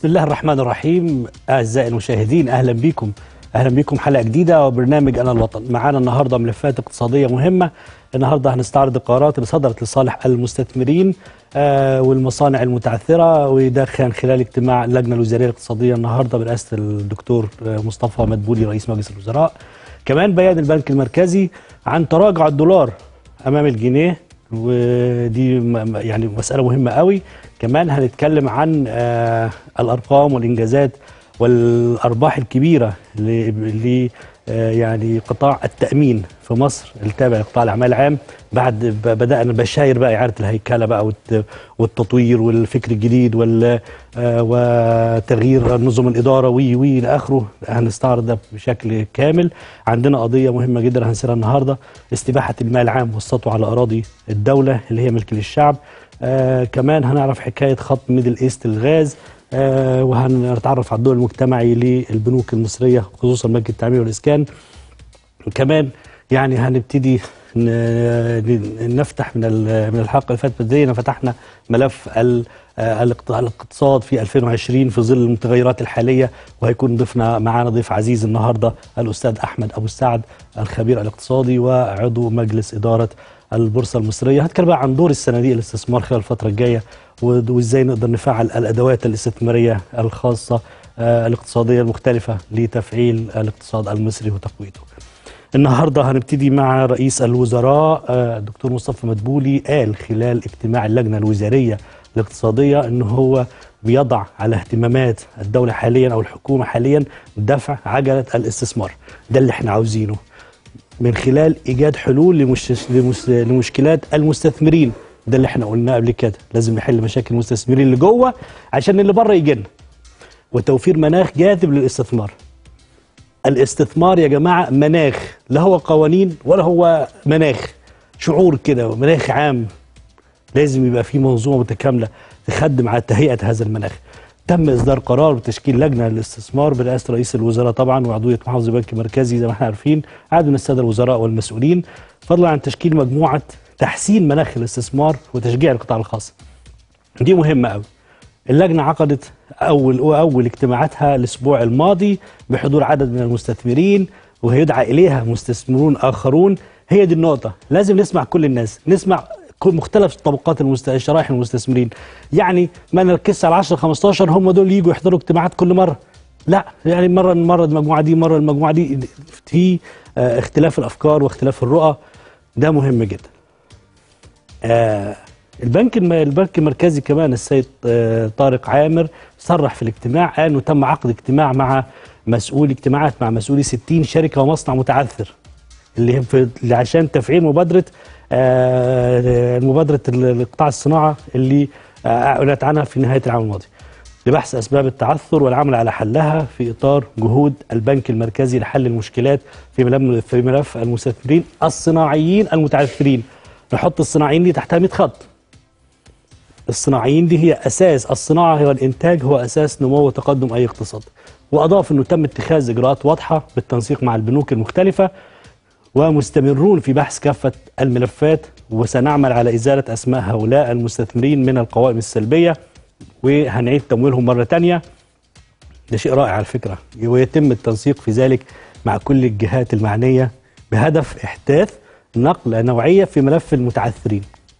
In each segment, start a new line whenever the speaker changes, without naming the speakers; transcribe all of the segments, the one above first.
بسم الله الرحمن الرحيم اعزائي المشاهدين اهلا بكم اهلا بكم حلقه جديده وبرنامج انا الوطن معانا النهارده ملفات اقتصاديه مهمه النهارده هنستعرض القرارات اللي صدرت لصالح المستثمرين آه والمصانع المتعثره وده كان خلال اجتماع اللجنه الوزاريه الاقتصاديه النهارده برئاسه الدكتور آه، مصطفى مدبولي رئيس مجلس الوزراء كمان بيان البنك المركزي عن تراجع الدولار امام الجنيه ودي م- م- يعني مسألة مهمة قوي كمان هنتكلم عن آه الأرقام والإنجازات والأرباح الكبيرة ل آه يعني قطاع التأمين في مصر التابع لقطاع الأعمال العام بعد ب- بدأنا بشاير بقى إعادة الهيكلة بقى والت- والتطوير والفكر الجديد وال آه وتغيير نظم الإدارة وي وي إلى آخره هنستعرض ده بشكل كامل عندنا قضية مهمة جدا هنسيرها النهاردة استباحة المال العام والسطو على أراضي الدولة اللي هي ملك للشعب آه كمان هنعرف حكاية خط ميدل إيست الغاز آه وهنتعرف على الدور المجتمعي للبنوك المصرية خصوصا بنك التعمير والإسكان وكمان يعني هنبتدي ن- ن- نفتح من ال- من الحلقه اللي فاتت زينا فتحنا ملف ال- آه، الاقت- الاقتصاد في 2020 في ظل المتغيرات الحاليه وهيكون ضيفنا معانا ضيف عزيز النهارده الاستاذ احمد ابو السعد الخبير الاقتصادي وعضو مجلس اداره البورصه المصريه هنتكلم بقى عن دور الصناديق الاستثمار خلال الفتره الجايه ود- وازاي نقدر نفعل الادوات الاستثماريه الخاصه آه، الاقتصاديه المختلفه لتفعيل الاقتصاد المصري وتقويته. النهارده هنبتدي مع رئيس الوزراء آه، الدكتور مصطفى مدبولي قال خلال اجتماع اللجنه الوزاريه الاقتصاديه ان هو بيضع على اهتمامات الدوله حاليا او الحكومه حاليا دفع عجله الاستثمار ده اللي احنا عاوزينه من خلال ايجاد حلول لمش... لمس... لمشكلات المستثمرين ده اللي احنا قلناه قبل كده لازم نحل مشاكل المستثمرين اللي جوه عشان اللي بره يجي لنا وتوفير مناخ جاذب للاستثمار الاستثمار يا جماعه مناخ لا هو قوانين ولا هو مناخ شعور كده مناخ عام لازم يبقى في منظومه متكامله تخدم على تهيئه هذا المناخ تم اصدار قرار بتشكيل لجنه للاستثمار برئاسه رئيس الوزراء طبعا وعضويه محافظ البنك المركزي زي ما احنا عارفين عدد من الساده الوزراء والمسؤولين فضلا عن تشكيل مجموعه تحسين مناخ الاستثمار وتشجيع القطاع الخاص دي مهمه قوي اللجنه عقدت اول اول اجتماعاتها الاسبوع الماضي بحضور عدد من المستثمرين وهيدعى اليها مستثمرون اخرون هي دي النقطه لازم نسمع كل الناس نسمع كل مختلف طبقات المست... شرائح المستثمرين يعني ما نركزش على 10 15 هم دول يجوا يحضروا اجتماعات كل مره لا يعني مره مره المجموعه دي مره المجموعه دي في آه، اختلاف الافكار واختلاف الرؤى ده مهم جدا آه البنك الم... البنك المركزي كمان السيد آه طارق عامر صرح في الاجتماع قال انه تم عقد اجتماع مع مسؤول اجتماعات مع مسؤولي 60 شركه ومصنع متعثر اللي هم في اللي عشان تفعيل مبادره آه مبادره ال- القطاع الصناعه اللي آه، اعلنت عنها في نهايه العام الماضي لبحث اسباب التعثر والعمل على حلها في اطار جهود البنك المركزي لحل المشكلات في ملف في ملف المستثمرين الصناعيين المتعثرين نحط الصناعيين دي تحتها 100 خط الصناعيين دي هي اساس الصناعه والانتاج هو اساس نمو وتقدم اي اقتصاد واضاف انه تم اتخاذ اجراءات واضحه بالتنسيق مع البنوك المختلفه ومستمرون في بحث كافه الملفات وسنعمل على ازاله اسماء هؤلاء المستثمرين من القوائم السلبيه وهنعيد تمويلهم مره تانية ده شيء رائع على فكره ويتم التنسيق في ذلك مع كل الجهات المعنيه بهدف احداث نقله نوعيه في ملف المتعثرين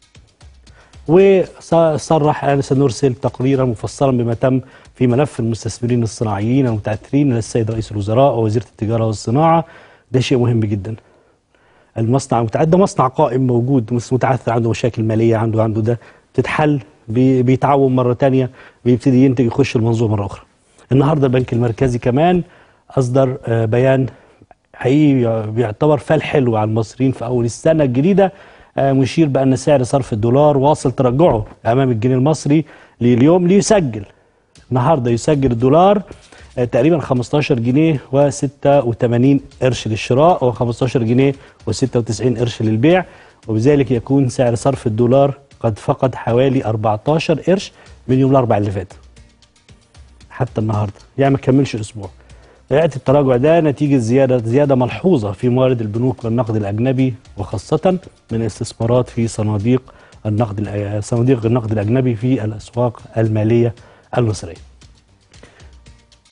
وصرح أن سنرسل تقريرا مفصلا بما تم في ملف المستثمرين الصناعيين المتعثرين للسيد رئيس الوزراء ووزيرة التجارة والصناعة ده شيء مهم جدا المصنع المتعثر ده مصنع قائم موجود بس متعثر عنده مشاكل مالية عنده عنده ده تتحل بي- بيتعاون مرة تانية بيبتدي ينتج يخش المنظومة مرة أخرى النهاردة البنك المركزي كمان أصدر آه، بيان حقيقي بيعتبر فال حلو على المصريين في اول السنه الجديده آه، مشير بان سعر صرف الدولار واصل تراجعه امام الجنيه المصري لليوم ليسجل النهارده يسجل الدولار آه، تقريبا 15 جنيه و86 قرش للشراء و15 جنيه و96 قرش للبيع وبذلك يكون سعر صرف الدولار قد فقد حوالي 14 قرش من يوم الاربعاء اللي فات حتى النهارده يعني ما كملش اسبوع ياتي التراجع ده نتيجه زياده زياده ملحوظه في موارد البنوك والنقد الاجنبي وخاصه من الاستثمارات في صناديق النقد الأ- صناديق النقد الاجنبي في الاسواق الماليه المصريه.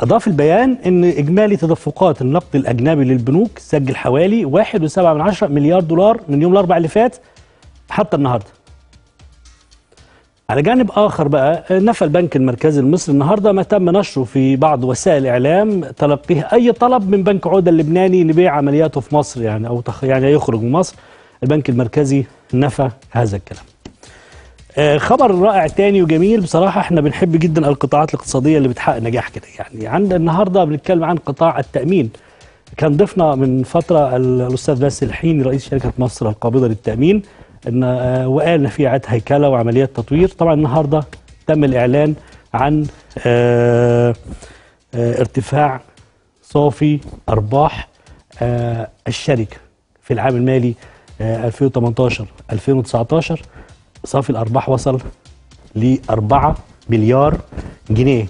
أضاف البيان أن إجمالي تدفقات النقد الأجنبي للبنوك سجل حوالي 1.7 مليار دولار من يوم الأربعاء اللي فات حتى النهارده. على جانب آخر بقى نفى البنك المركزي المصري النهارده ما تم نشره في بعض وسائل الإعلام تلقيه أي طلب من بنك عودة اللبناني لبيع عملياته في مصر يعني أو تخ يعني يخرج من مصر. البنك المركزي نفى هذا الكلام. آه، خبر رائع تاني وجميل بصراحة احنا بنحب جدا القطاعات الاقتصادية اللي بتحقق نجاح كده يعني عندنا النهاردة بنتكلم عن قطاع التأمين كان ضيفنا من فترة ال- الأستاذ باسل الحيني رئيس شركة مصر القابضة للتأمين إن آه، وقال إن في إعادة هيكلة وعمليات تطوير طبعا النهاردة تم الإعلان عن آه، آه، ارتفاع صافي أرباح آه، الشركة في العام المالي آه، 2018 2019 صافي الأرباح وصل ل 4 مليار جنيه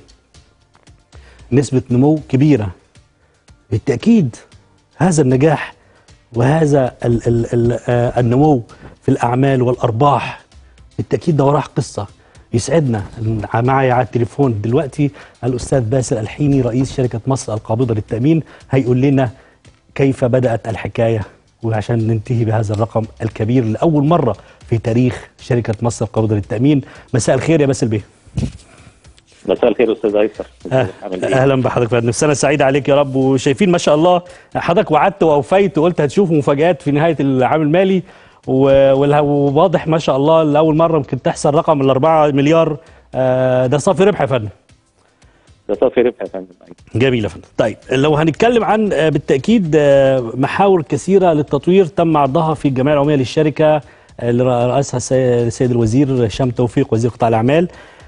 نسبة نمو كبيرة بالتأكيد هذا النجاح وهذا ال ال ال آه النمو في الأعمال والأرباح بالتأكيد ده وراه قصة يسعدنا إن معايا على التليفون دلوقتي الأستاذ باسل الحيني رئيس شركة مصر القابضة للتأمين هيقول لنا كيف بدأت الحكاية وعشان ننتهي بهذا الرقم الكبير لأول مرة في تاريخ شركة مصر القابضة للتأمين مساء الخير يا باسل بيه
مساء الخير استاذ ايسر
أه
عامل ايه؟
اهلا بحضرتك فندم سنه سعيده عليك يا رب وشايفين ما شاء الله حضرتك وعدت واوفيت وقلت هتشوف مفاجات في نهايه العام المالي و- والها- وواضح ما شاء الله لاول مره ممكن تحصل رقم ال 4 مليار آه، ده صافي ربح يا فندم
ده صافي ربح يا فندم
جميل يا فندم طيب لو هنتكلم عن آه، بالتاكيد آه، محاور كثيره للتطوير تم عرضها في الجمعيه العموميه للشركه آه، اللي رأسها السي- السيد الوزير هشام توفيق وزير قطاع الاعمال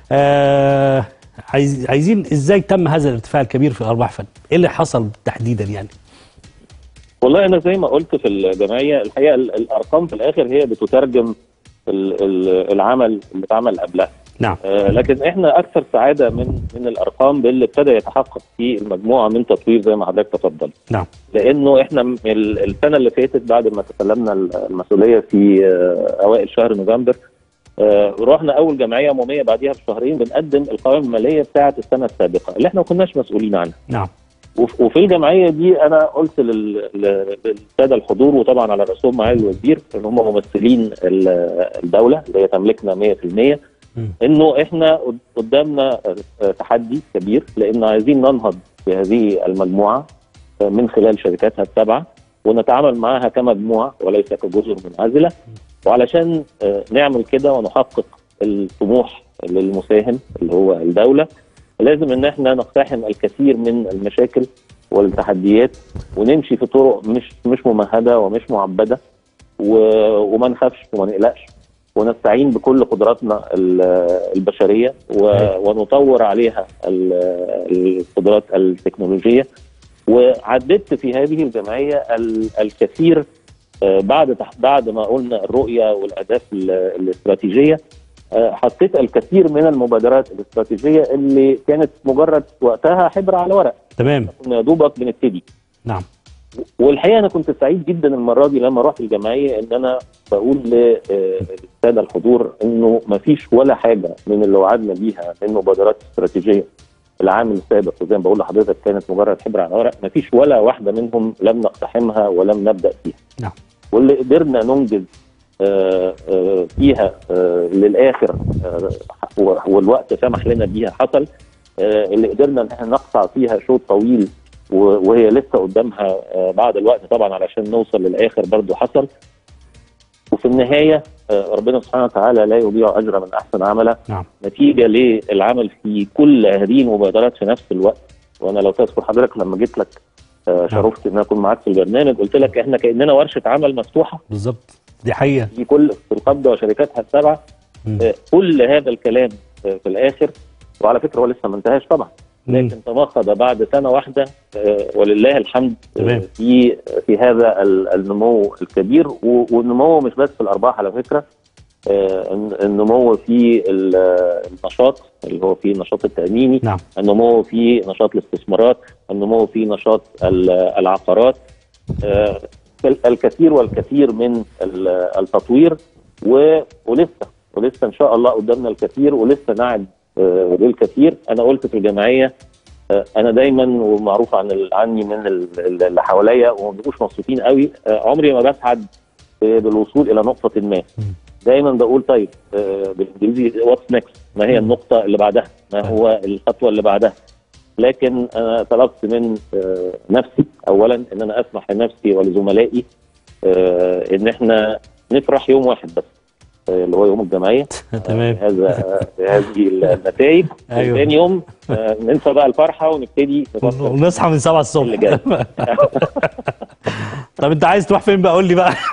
آه، عايز عايزين ازاي تم هذا الارتفاع الكبير في الارباح فن ايه اللي حصل تحديدا يعني
والله انا زي ما قلت في الجمعيه الحقيقه ال- الارقام في الاخر هي بتترجم ال- ال- العمل اللي اتعمل قبلها
نعم
آه، لكن احنا اكثر سعاده من من الارقام باللي ابتدى يتحقق في المجموعه من تطوير زي ما حضرتك تفضل
نعم
لانه احنا م- ال- السنه اللي فاتت بعد ما تسلمنا ال- المسؤوليه في آه، اوائل شهر نوفمبر آه، رحنا اول جمعيه عموميه بعديها بشهرين بنقدم القوائم الماليه بتاعه السنه السابقه اللي احنا ما كناش مسؤولين عنها
نعم
وف- وفي الجمعيه دي انا قلت لل- لل- للساده الحضور وطبعا على راسهم معالي الوزير ان هم ممثلين ال- الدوله اللي هي تملكنا 100%
مم.
انه احنا قد- قدامنا آه، تحدي كبير لان عايزين ننهض بهذه المجموعه آه، من خلال شركاتها السبعه ونتعامل معها كمجموعه وليس كجزر منعزله وعلشان آه، نعمل كده ونحقق الطموح للمساهم اللي هو الدوله لازم ان احنا نقتحم الكثير من المشاكل والتحديات ونمشي في طرق مش مش ممهده ومش معبده و- وما نخافش وما نقلقش ونستعين بكل قدراتنا ال- البشريه و- ونطور عليها ال- القدرات التكنولوجيه وعددت في هذه الجمعيه ال- الكثير آه، بعد تح- بعد ما قلنا الرؤيه والاهداف ال- الاستراتيجيه آه، حطيت الكثير من المبادرات الاستراتيجيه اللي كانت مجرد وقتها حبر على ورق
تمام
كنا يا دوبك بنبتدي
نعم
والحقيقه انا كنت سعيد جدا المره دي لما رحت الجمعيه ان انا بقول للساده الحضور انه ما فيش ولا حاجه من اللي وعدنا بيها من مبادرات استراتيجيه العام السابق وزي ما بقول لحضرتك كانت مجرد حبر على ورق ما فيش ولا واحده منهم لم نقتحمها ولم نبدا فيها
نعم.
واللي قدرنا ننجز آه، آه، فيها آه، للاخر آه، والوقت سمح لنا بيها حصل آه، اللي قدرنا ان احنا نقطع فيها شوط طويل و- وهي لسه قدامها آه، بعد الوقت طبعا علشان نوصل للاخر برضو حصل وفي النهايه آه، ربنا سبحانه وتعالى لا يضيع اجر من احسن عملا
نعم
نتيجه للعمل في كل هذه المبادرات في نفس الوقت وانا لو تذكر حضرتك لما جيت لك آه، شرفت ان أنا اكون معاك في البرنامج قلت لك احنا كاننا ورشه عمل مفتوحه
بالظبط دي حقيقه
في كل في القبضه وشركاتها السبعه
مم.
آه، كل هذا الكلام آه، في الاخر وعلى فكره هو لسه ما انتهاش طبعا
مم.
لكن تمخض بعد سنه واحده آه، ولله الحمد آه،
تمام.
في في هذا ال- النمو الكبير و- والنمو مش بس في الارباح على فكره آه، الن- النمو في ال- النشاط اللي هو في النشاط التاميني
نعم
النمو في نشاط الاستثمارات النمو في نشاط ال- العقارات آه، الكثير والكثير من ال- التطوير و- ولسه ولسه ان شاء الله قدامنا الكثير ولسه نعد آه، بالكثير انا قلت في الجمعيه آه، انا دايما ومعروف عن ال- عني من ال- ال- اللي حواليا وما بيبقوش مبسوطين قوي آه، عمري ما بسعد ب- بالوصول الى نقطه ما دايما بقول طيب آه، بالانجليزي واتس نيكست ما هي النقطه اللي بعدها ما هو الخطوه اللي بعدها لكن انا طلبت من آه، نفسي اولا ان انا اسمح لنفسي ولزملائي آه، ان احنا نفرح يوم واحد بس آه، اللي هو يوم الجمعيه
تمام
هذا بهذه النتائج
أيوة.
ثاني يوم آه، ننسى بقى الفرحه ونبتدي نفكر
ونصحى من 7
اللي جاي.
الصبح طب انت عايز تروح فين بقى قول لي بقى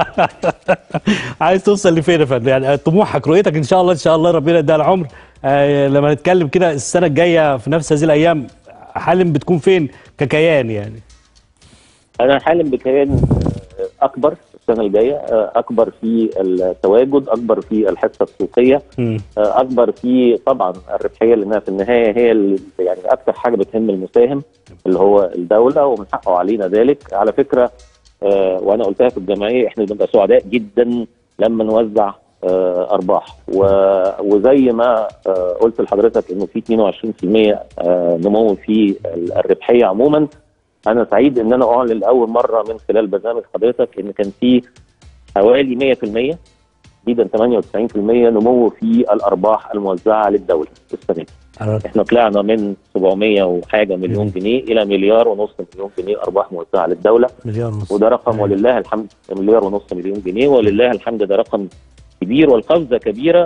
عايز توصل لفين يا فندم يعني طموحك رؤيتك ان شاء الله ان شاء الله ربنا يديها العمر آه لما نتكلم كده السنه الجايه في نفس هذه الايام حالم بتكون فين ككيان يعني
انا حالم بكيان آه، اكبر السنه الجايه آه، اكبر في التواجد اكبر في الحصه السوقيه
مم.
آه، اكبر في طبعا الربحيه لانها في النهايه هي اللي يعني اكثر حاجه بتهم المساهم اللي هو الدوله ومن حقه علينا ذلك على فكره آه، وانا قلتها في الجمعيه احنا بنبقى سعداء جدا لما نوزع آه، ارباح و- وزي ما آه، قلت لحضرتك انه في 22% آه، نمو في ال- الربحيه عموما انا سعيد ان انا اعلن لاول مره من خلال برنامج حضرتك ان كان في حوالي 100% تقريبا 98% نمو في الارباح الموزعه للدوله السنه دي.
أنا-
احنا طلعنا من 700 وحاجه مليون جنيه الى مليار ونص مليون جنيه ارباح موزعه للدوله
مليار ونص
وده رقم ولله الحمد مليار ونص مليون جنيه ولله الحمد ده رقم كبير والقفزه كبيره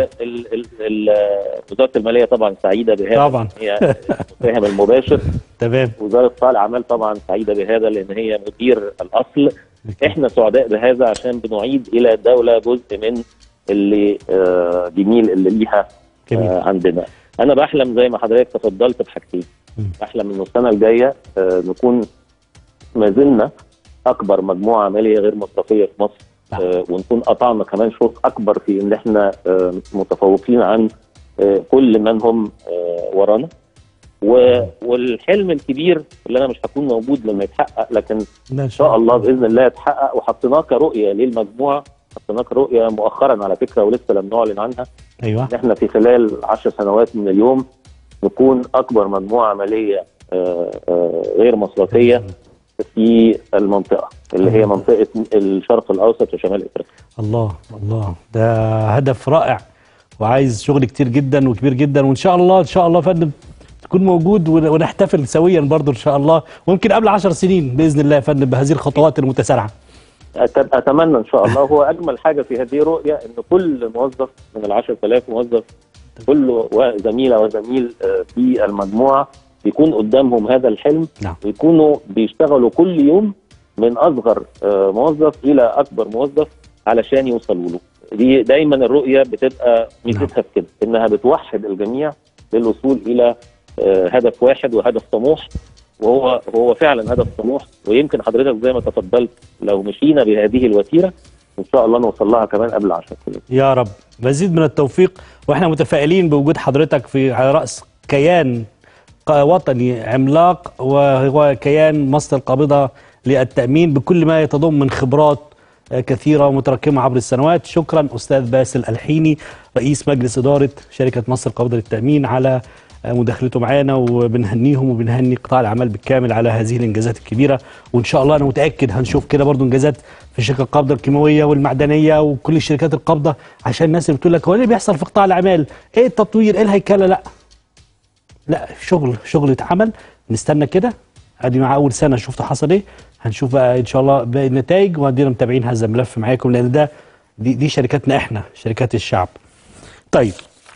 ووزاره الماليه طبعا سعيده بهذا
طبعا.
هي المساهم المباشر
تمام
وزاره قطاع الاعمال طبعا سعيده بهذا لان هي مدير الاصل احنا سعداء بهذا عشان بنعيد الى الدوله جزء من اللي آه جميل اللي ليها
جميل.
آه عندنا انا بحلم زي ما حضرتك تفضلت بحاجتين
مم.
بحلم انه السنه الجايه آه نكون ما زلنا اكبر مجموعه ماليه غير مصرفيه في مصر
نعم.
آه ونكون قطعنا كمان شوط اكبر في ان احنا آه متفوقين عن آه كل من هم آه ورانا و- والحلم الكبير اللي انا مش هكون موجود لما يتحقق لكن
لا ان
ان شاء الله باذن الله يتحقق وحطيناه كرؤيه للمجموعه حطيناه كرؤيه مؤخرا على فكره ولسه لم نعلن عنها
ايوه
ان احنا في خلال 10 سنوات من اليوم نكون اكبر مجموعه ماليه آه، آه، غير مصرفيه في المنطقه اللي هي منطقه الشرق الاوسط وشمال افريقيا.
الله الله ده هدف رائع وعايز شغل كتير جدا وكبير جدا وان شاء الله ان شاء الله يا فندم تكون موجود ون- ونحتفل سويا برضو ان شاء الله ويمكن قبل عشر سنين باذن الله يا فندم بهذه الخطوات المتسارعه
أت- اتمنى ان شاء الله هو اجمل حاجه في هذه الرؤيه ان كل موظف من ال 10000 موظف كل زميله وزميل آه، في المجموعه يكون قدامهم هذا الحلم
نعم.
ويكونوا بيشتغلوا كل يوم من اصغر آه، موظف الى اكبر موظف علشان يوصلوا له دي دايما الرؤيه بتبقى ميزتها في كده انها بتوحد الجميع للوصول الى آه، هدف واحد وهدف طموح وهو هو فعلا هدف طموح ويمكن حضرتك زي ما تفضلت لو مشينا بهذه الوتيره ان شاء الله نوصل لها كمان قبل 10 سنين
يا رب مزيد من التوفيق واحنا متفائلين بوجود حضرتك في على راس كيان ق- وطني عملاق وهو كيان مصر القابضه للتامين بكل ما يتضم من خبرات آه، كثيره ومتراكمه عبر السنوات شكرا استاذ باسل الحيني رئيس مجلس اداره شركه مصر القابضه للتامين على آه، مداخلته معانا وبنهنيهم وبنهني قطاع الاعمال بالكامل على هذه الانجازات الكبيره وان شاء الله انا متاكد هنشوف كده برضو انجازات في شركه القابضه الكيماويه والمعدنيه وكل الشركات القابضه عشان الناس اللي بتقول لك هو ايه اللي بيحصل في قطاع الاعمال؟ ايه التطوير؟ ايه الهيكله؟ لا لا شغل شغل اتعمل نستنى كده ادي مع اول سنه شفت حصل ايه هنشوف بقى ان شاء الله باقي النتائج وادينا متابعين هذا الملف معاكم لان ده دي, دي شركاتنا احنا شركات الشعب طيب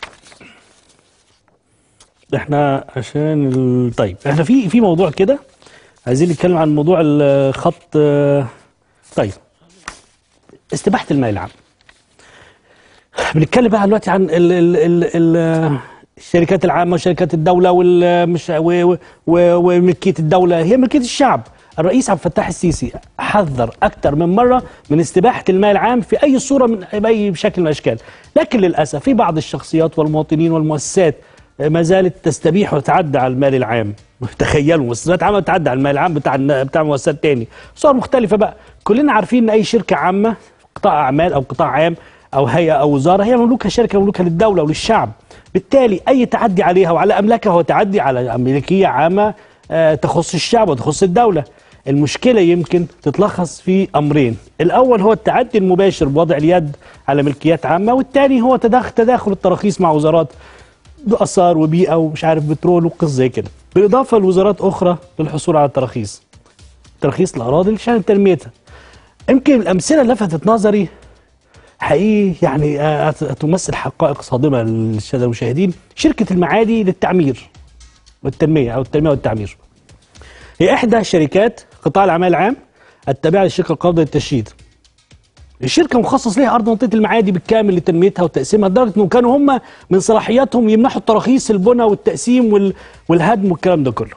احنا عشان ال... طيب احنا في في موضوع كده عايزين نتكلم عن موضوع الخط آه، طيب استباحه المال العام بنتكلم بقى دلوقتي عن ال ال ال ال الشركات العامه وشركات الدوله والمش و- و- و- وملكيه الدوله هي ملكيه الشعب الرئيس عبد الفتاح السيسي حذر اكثر من مره من استباحه المال العام في اي صوره من باي شكل من الاشكال لكن للاسف في بعض الشخصيات والمواطنين والمؤسسات ما زالت تستبيح وتتعدى على المال العام تخيلوا مؤسسات عامه تتعدى على المال العام بتاع بتاع مؤسسات تاني صور مختلفه بقى كلنا عارفين ان اي شركه عامه قطاع اعمال او قطاع عام او هيئه او وزاره هي مملوكه شركه مملوكه للدوله وللشعب بالتالي اي تعدي عليها وعلى املاكها هو تعدي على ملكيه عامه آه، تخص الشعب وتخص الدوله المشكله يمكن تتلخص في امرين الاول هو التعدي المباشر بوضع اليد على ملكيات عامه والثاني هو تداخل تداخل التراخيص مع وزارات اثار وبيئه ومش عارف بترول وقصص زي كده بالاضافه لوزارات اخرى للحصول على التراخيص ترخيص الاراضي عشان تنميتها يمكن الامثله اللي لفتت نظري حقيقي يعني آه، هت- هتمثل حقائق صادمه للساده المشاهدين شركه المعادي للتعمير والتنميه او التنميه والتعمير هي احدى شركات قطاع الاعمال العام التابعه للشركه القابضه للتشييد الشركه مخصص ليها ارض منطقه المعادي بالكامل لتنميتها وتقسيمها لدرجه انهم كانوا هم من صلاحياتهم يمنحوا التراخيص البنى والتقسيم وال... والهدم والكلام ده كله.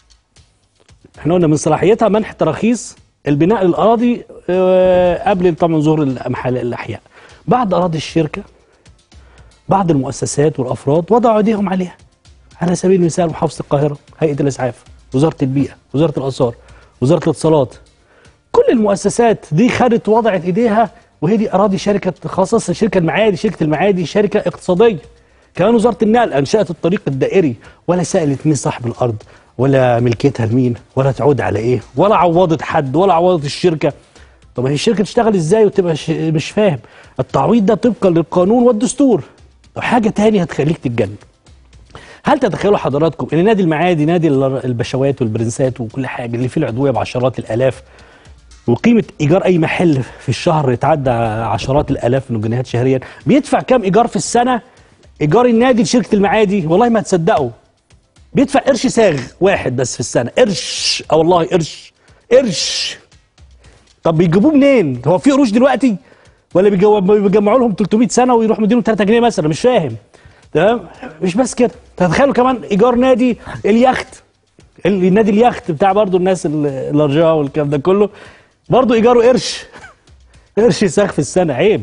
احنا قلنا من صلاحيتها منح تراخيص البناء الاراضي آه، قبل طبعا ظهور الأمحال- الاحياء. بعد اراضي الشركه بعض المؤسسات والافراد وضعوا ايديهم عليها. على سبيل المثال محافظه القاهره، هيئه الاسعاف، وزاره البيئه، وزاره الاثار، وزاره الاتصالات، كل المؤسسات دي خدت وضعت ايديها وهي دي اراضي شركه خاصه شركه المعادي شركه المعادي شركه اقتصاديه كمان وزاره النقل انشات الطريق الدائري ولا سالت مين صاحب الارض ولا ملكيتها لمين ولا تعود على ايه ولا عوضت حد ولا عوضت الشركه طب هي الشركه تشتغل ازاي وتبقى ش... مش فاهم التعويض ده طبقا للقانون والدستور طب حاجه تانية هتخليك تتجنن هل تتخيلوا حضراتكم ان نادي المعادي نادي ال- البشوات والبرنسات وكل حاجه اللي فيه العضويه بعشرات الالاف وقيمه ايجار اي محل في الشهر يتعدى عشرات الالاف من الجنيهات شهريا بيدفع كام ايجار في السنه ايجار النادي لشركه المعادي والله ما تصدقوا بيدفع قرش ساغ واحد بس في السنه قرش اه والله قرش قرش طب بيجيبوه منين هو في قروش دلوقتي ولا بيجو- بيجمعوا لهم 300 سنه ويروحوا مدينهم 3 جنيه مثلا مش فاهم تمام مش بس كده تتخيلوا كمان ايجار نادي اليخت ال- نادي اليخت بتاع برضو الناس ال- الارجاء والكلام ده كله برضو ايجاره قرش قرش ساخ في السنه عيب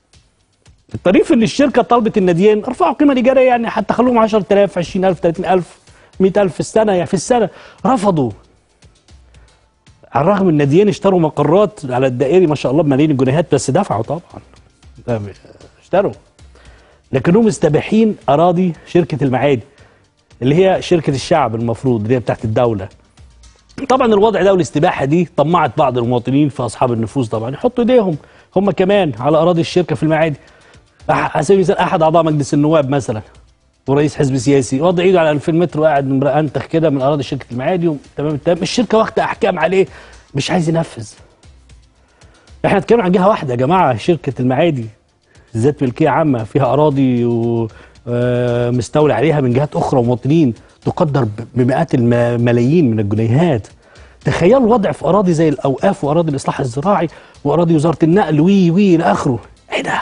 الطريف ان الشركه طلبت الناديين ارفعوا القيمه الايجاريه يعني حتى خلوهم 10000 20000 30000 100000 في السنه يعني في السنه رفضوا على الرغم ان الناديين اشتروا مقرات على الدائري ما شاء الله بملايين الجنيهات بس دفعوا طبعا ده اشتروا لكنهم مستبيحين اراضي شركه المعادي اللي هي شركه الشعب المفروض اللي هي بتاعت الدوله طبعا الوضع ده والاستباحه دي طمعت بعض المواطنين في اصحاب النفوذ طبعا يحطوا ايديهم هم كمان على اراضي الشركه في المعادي أح- على سبيل المثال احد اعضاء مجلس النواب مثلا ورئيس حزب سياسي وضع ايده على 2000 متر وقاعد انتخ كده من اراضي شركه المعادي تمام التمام الشركه واخده احكام عليه مش عايز ينفذ احنا اتكلمنا عن جهه واحده يا جماعه شركه المعادي ذات ملكيه عامه فيها اراضي ومستولى عليها من جهات اخرى ومواطنين تقدر ب- بمئات الملايين من الجنيهات تخيلوا الوضع في اراضي زي الاوقاف واراضي الاصلاح الزراعي واراضي وزاره النقل وي وي الى اخره ايه ده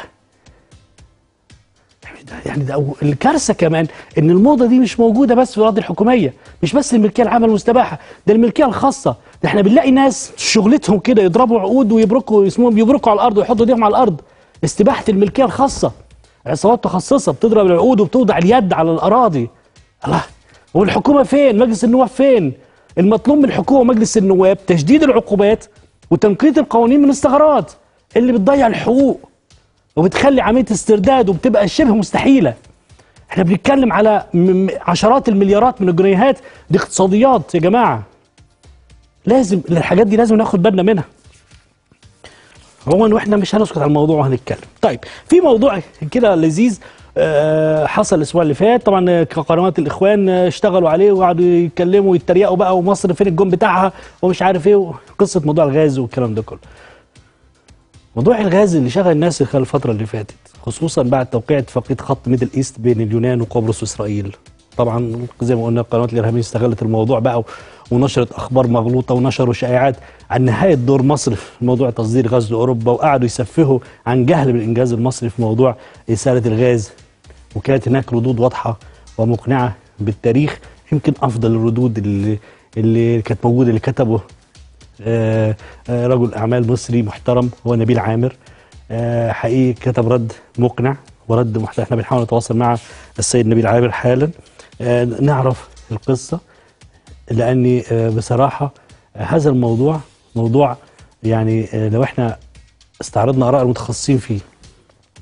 يعني ده أو- الكارثه كمان ان الموضه دي مش موجوده بس في الاراضي الحكوميه مش بس الملكيه العامه المستباحه ده الملكيه الخاصه ده احنا بنلاقي ناس شغلتهم كده يضربوا عقود ويبركوا اسمهم يبركوا على الارض ويحطوا ايديهم على الارض استباحه الملكيه الخاصه عصابات متخصصه بتضرب العقود وبتوضع اليد على الاراضي الله والحكومه فين مجلس النواب فين المطلوب من الحكومه ومجلس النواب تشديد العقوبات وتنقية القوانين من الثغرات اللي بتضيع الحقوق وبتخلي عمليه استرداد وبتبقى شبه مستحيله احنا بنتكلم على م- م- عشرات المليارات من الجنيهات دي اقتصاديات يا جماعه لازم الحاجات دي لازم ناخد بالنا منها عموما واحنا مش هنسكت على الموضوع وهنتكلم طيب في موضوع كده لذيذ آه، حصل الاسبوع اللي فات طبعا كقنوات الاخوان آه، اشتغلوا عليه وقعدوا يتكلموا ويتريقوا بقى ومصر فين الجون بتاعها ومش عارف ايه قصه موضوع الغاز والكلام ده كله موضوع الغاز اللي شغل الناس خلال الفترة اللي فاتت خصوصا بعد توقيع اتفاقية خط ميدل ايست بين اليونان وقبرص واسرائيل طبعا زي ما قلنا القنوات الارهابية استغلت الموضوع بقى ونشرت اخبار مغلوطة ونشروا شائعات عن نهاية دور مصر في موضوع تصدير غاز لاوروبا وقعدوا يسفهوا عن جهل بالانجاز المصري في موضوع اسالة الغاز وكانت هناك ردود واضحة ومقنعة بالتاريخ يمكن افضل الردود اللي اللي كانت موجودة اللي كتبه آه، آه، رجل اعمال مصري محترم هو نبيل عامر آه، حقيقي كتب رد مقنع ورد محترم احنا بنحاول نتواصل مع السيد نبيل عامر حالا آه، نعرف القصه لاني آه، بصراحه آه، هذا الموضوع موضوع يعني آه، لو احنا استعرضنا اراء المتخصصين فيه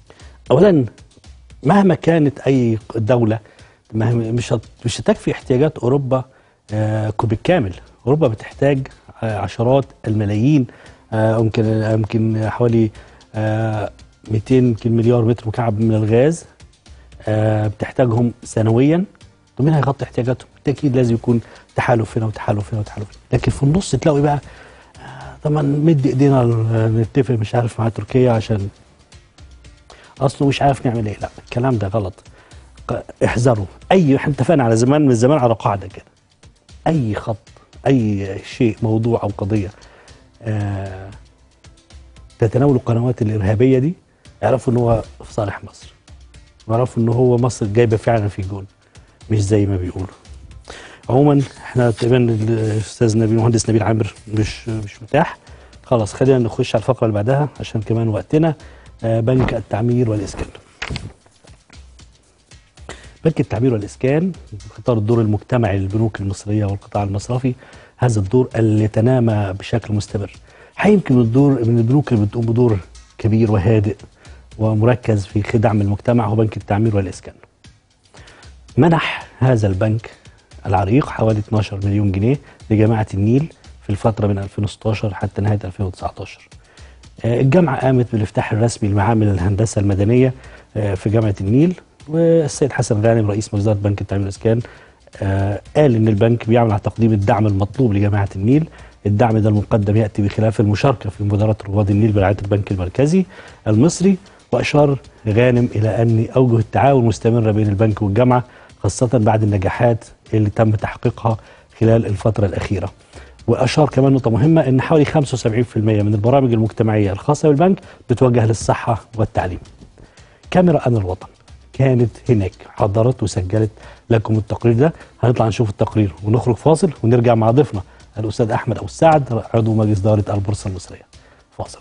اولا مهما كانت اي دوله مهما مش هت- مش هتكفي احتياجات اوروبا آه، بالكامل اوروبا بتحتاج آه، عشرات الملايين آه، يمكن يمكن حوالي آه، 200 يمكن مليار متر مكعب من الغاز آه، بتحتاجهم سنويا طب مين هيغطي احتياجاتهم؟ بالتاكيد لازم يكون تحالف هنا وتحالف هنا وتحالف هنا لكن في النص تلاقي بقى آه، طبعا نمد ايدينا ل- نتفق مش عارف مع تركيا عشان اصله مش عارف نعمل ايه لا الكلام ده غلط ق- احذروا اي احنا اتفقنا على زمان من زمان على قاعده كده اي خط اي شيء موضوع او قضيه آه تتناول القنوات الارهابيه دي اعرفوا ان هو في صالح مصر واعرفوا ان هو مصر جايبه فعلا في جون مش زي ما بيقولوا عموما احنا تقريبا الاستاذ نبيل المهندس نبيل عامر مش مش متاح خلاص خلينا نخش على الفقره اللي بعدها عشان كمان وقتنا آه، بنك التعمير والاسكان بنك التعمير والاسكان اختار الدور المجتمعي للبنوك المصريه والقطاع المصرفي هذا الدور اللي تنامى بشكل مستمر يمكن الدور من البنوك اللي بتقوم بدور كبير وهادئ ومركز في خدعم المجتمع هو بنك التعمير والاسكان منح هذا البنك العريق حوالي 12 مليون جنيه لجامعة النيل في الفترة من 2016 حتى نهاية 2019 آه، الجامعة قامت بالافتتاح الرسمي لمعامل الهندسة المدنية آه، في جامعة النيل والسيد حسن غانم رئيس وزارة بنك التعمير والإسكان آه، قال إن البنك بيعمل على تقديم الدعم المطلوب لجامعة النيل الدعم ده المقدم يأتي بخلاف المشاركة في مبادرة رواد النيل برعاية البنك المركزي المصري وأشار غانم إلى أن أوجه التعاون مستمرة بين البنك والجامعة خاصة بعد النجاحات اللي تم تحقيقها خلال الفترة الأخيرة وأشار كمان نقطة مهمة أن حوالي 75% من البرامج المجتمعية الخاصة بالبنك بتوجه للصحة والتعليم كاميرا أنا الوطن كانت هناك حضرت وسجلت لكم التقرير ده هنطلع نشوف التقرير ونخرج فاصل ونرجع مع ضيفنا الأستاذ أحمد أبو السعد عضو مجلس إدارة البورصة المصرية فاصل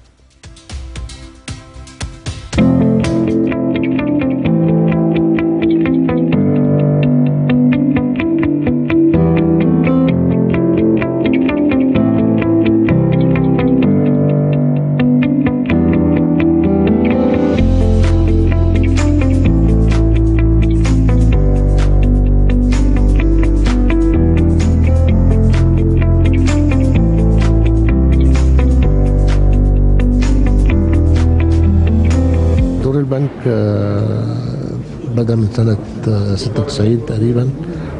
دور البنك آه، بدأ من سنة آه، 96 تقريبا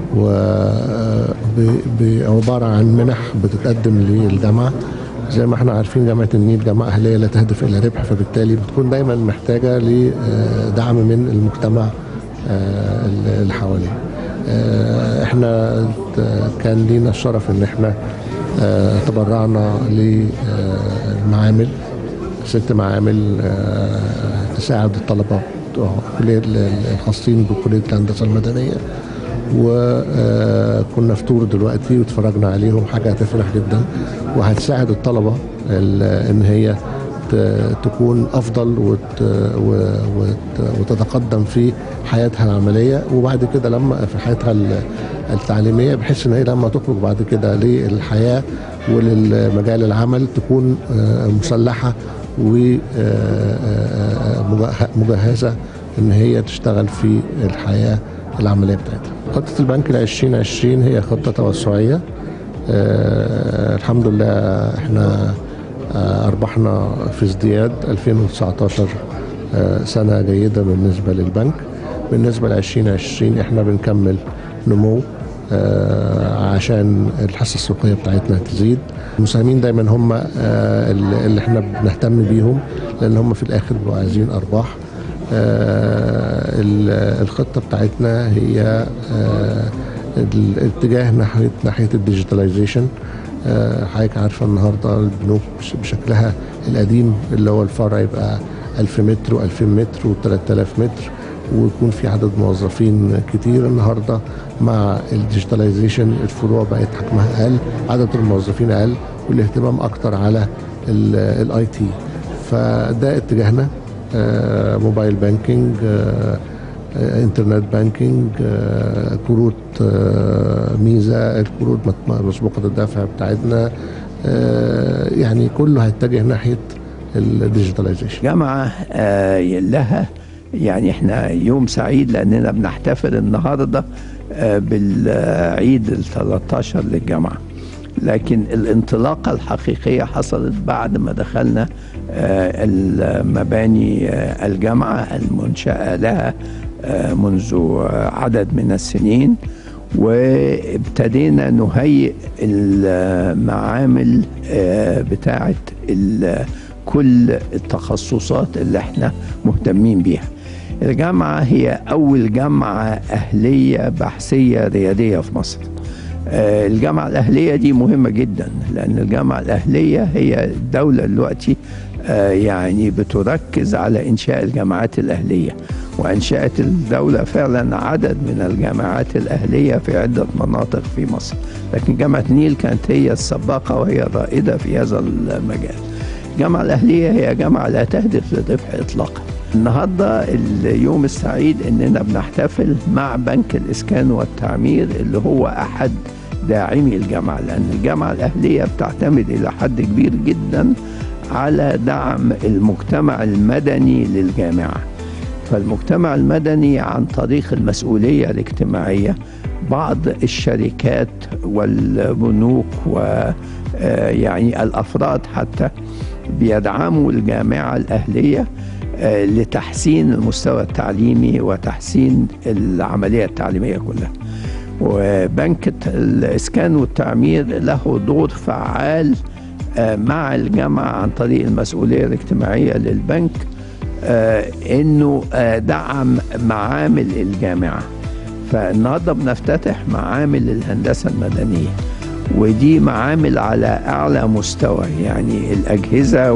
وعبارة عن منح بتتقدم للجامعة زي ما احنا عارفين جامعة النيل جامعة أهلية لا تهدف إلى ربح فبالتالي بتكون دايما محتاجة لدعم من المجتمع آه، اللي حواليه آه، احنا كان لينا الشرف ان احنا آه، تبرعنا للمعامل ست معامل آه، تساعد الطلبة بتوع كلية الخاصين بكلية الهندسة المدنية وكنا في تور دلوقتي واتفرجنا عليهم حاجة هتفرح جدا وهتساعد الطلبة ال- ان هي ت- تكون افضل وت و- وت- وتتقدم في حياتها العمليه وبعد كده لما في حياتها ال- التعليميه بحيث ان هي لما تخرج بعد كده للحياه وللمجال العمل تكون آه، مسلحه ومجهزه ان هي تشتغل في الحياه العمليه بتاعتها. خطه البنك ل 2020 هي خطه توسعيه آه، الحمد لله احنا آه، ارباحنا في ازدياد 2019 آه، سنه جيده بالنسبه للبنك بالنسبه ل 2020 احنا بنكمل نمو آه، عشان الحصه السوقيه بتاعتنا تزيد المساهمين دايما هم آه، اللي اللي احنا بنهتم بيهم لان هم في الاخر بيبقوا عايزين ارباح آه، ال- الخطه بتاعتنا هي آه، الاتجاه ناحيه ناحيه الديجيتاليزيشن آه، حضرتك عارفه النهارده البنوك بش- بشكلها القديم اللي هو الفرع يبقى 1000 متر و2000 متر و3000 متر ويكون في عدد موظفين كتير النهارده مع الديجيتاليزيشن الفروع بقت حجمها اقل عدد الموظفين اقل والاهتمام اكتر على الاي تي فده اتجاهنا آه، موبايل بانكينج آه، آه، انترنت بانكينج آه، كروت آه، ميزه الكروت مت- مسبوقه الدفع بتاعتنا آه، يعني كله هيتجه ناحيه الديجيتاليزيشن
جامعة آه، لها يعني احنا يوم سعيد لاننا بنحتفل النهارده آه، بالعيد ال 13 للجامعه لكن الانطلاقه الحقيقيه حصلت بعد ما دخلنا آه، المباني آه، الجامعه المنشاه لها آه، منذ آه، عدد من السنين وابتدينا نهيئ المعامل آه، بتاعه ال- كل التخصصات اللي احنا مهتمين بيها الجامعة هي أول جامعة أهلية بحثية ريادية في مصر آه، الجامعة الأهلية دي مهمة جدا لأن الجامعة الأهلية هي الدولة دلوقتي آه، يعني بتركز على إنشاء الجامعات الأهلية وأنشأت الدولة فعلا عدد من الجامعات الأهلية في عدة مناطق في مصر لكن جامعة نيل كانت هي السباقة وهي الرائدة في هذا المجال الجامعة الأهلية هي جامعة لا تهدف للربح إطلاقا النهاردة اليوم السعيد إننا بنحتفل مع بنك الإسكان والتعمير اللي هو أحد داعمي الجامعة لأن الجامعة الأهلية بتعتمد إلى حد كبير جدا على دعم المجتمع المدني للجامعة فالمجتمع المدني عن طريق المسؤولية الاجتماعية بعض الشركات والبنوك ويعني الأفراد حتى بيدعموا الجامعة الأهلية آه، لتحسين المستوى التعليمي وتحسين العملية التعليمية كلها وبنك الإسكان والتعمير له دور فعال آه، مع الجامعة عن طريق المسؤولية الاجتماعية للبنك آه، انه آه، دعم معامل الجامعه فالنهارده بنفتتح معامل الهندسه المدنيه ودي معامل على اعلى مستوى يعني الاجهزه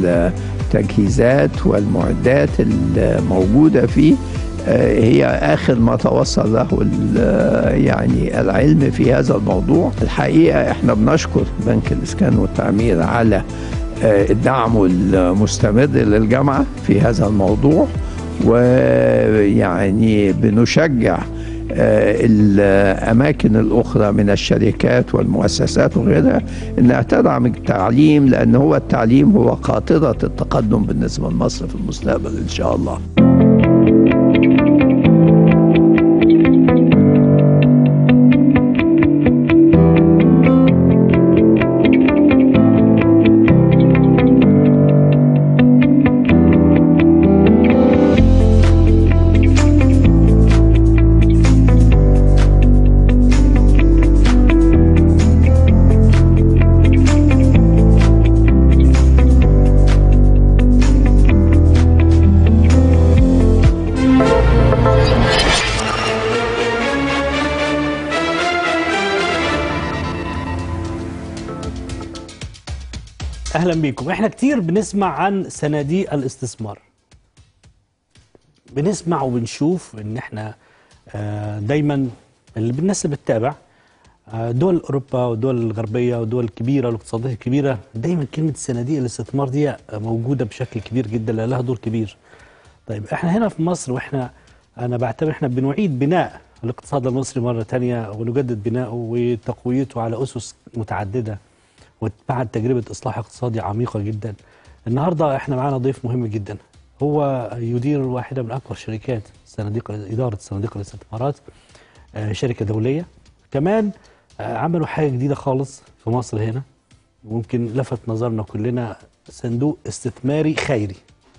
والتجهيزات والمعدات الموجوده فيه آه، هي اخر ما توصل له ال- يعني العلم في هذا الموضوع الحقيقه احنا بنشكر بنك الاسكان والتعمير على آه، الدعم المستمر للجامعه في هذا الموضوع ويعني بنشجع آه، الأماكن الأخرى من الشركات والمؤسسات وغيرها أنها تدعم التعليم لأن هو التعليم هو قاطرة التقدم بالنسبة لمصر في المستقبل إن شاء الله
اهلا بيكم احنا كتير بنسمع عن صناديق الاستثمار بنسمع وبنشوف ان احنا آه، دايما اللي الناس اللي بتتابع آه، دول اوروبا والدول الغربيه والدول الكبيره والاقتصاديه الكبيره دايما كلمه صناديق الاستثمار دي موجوده بشكل كبير جدا لها لها دور كبير طيب احنا هنا في مصر واحنا انا بعتبر احنا بنعيد بناء الاقتصاد المصري مره تانية ونجدد بنائه وتقويته على اسس متعدده وبعد تجربه اصلاح اقتصادي عميقه جدا النهارده احنا معانا ضيف مهم جدا هو يدير واحده من اكبر شركات صناديق اداره صناديق الاستثمارات آه، شركه دوليه كمان آه، عملوا حاجه جديده خالص في مصر هنا ممكن لفت نظرنا كلنا صندوق استثماري خيري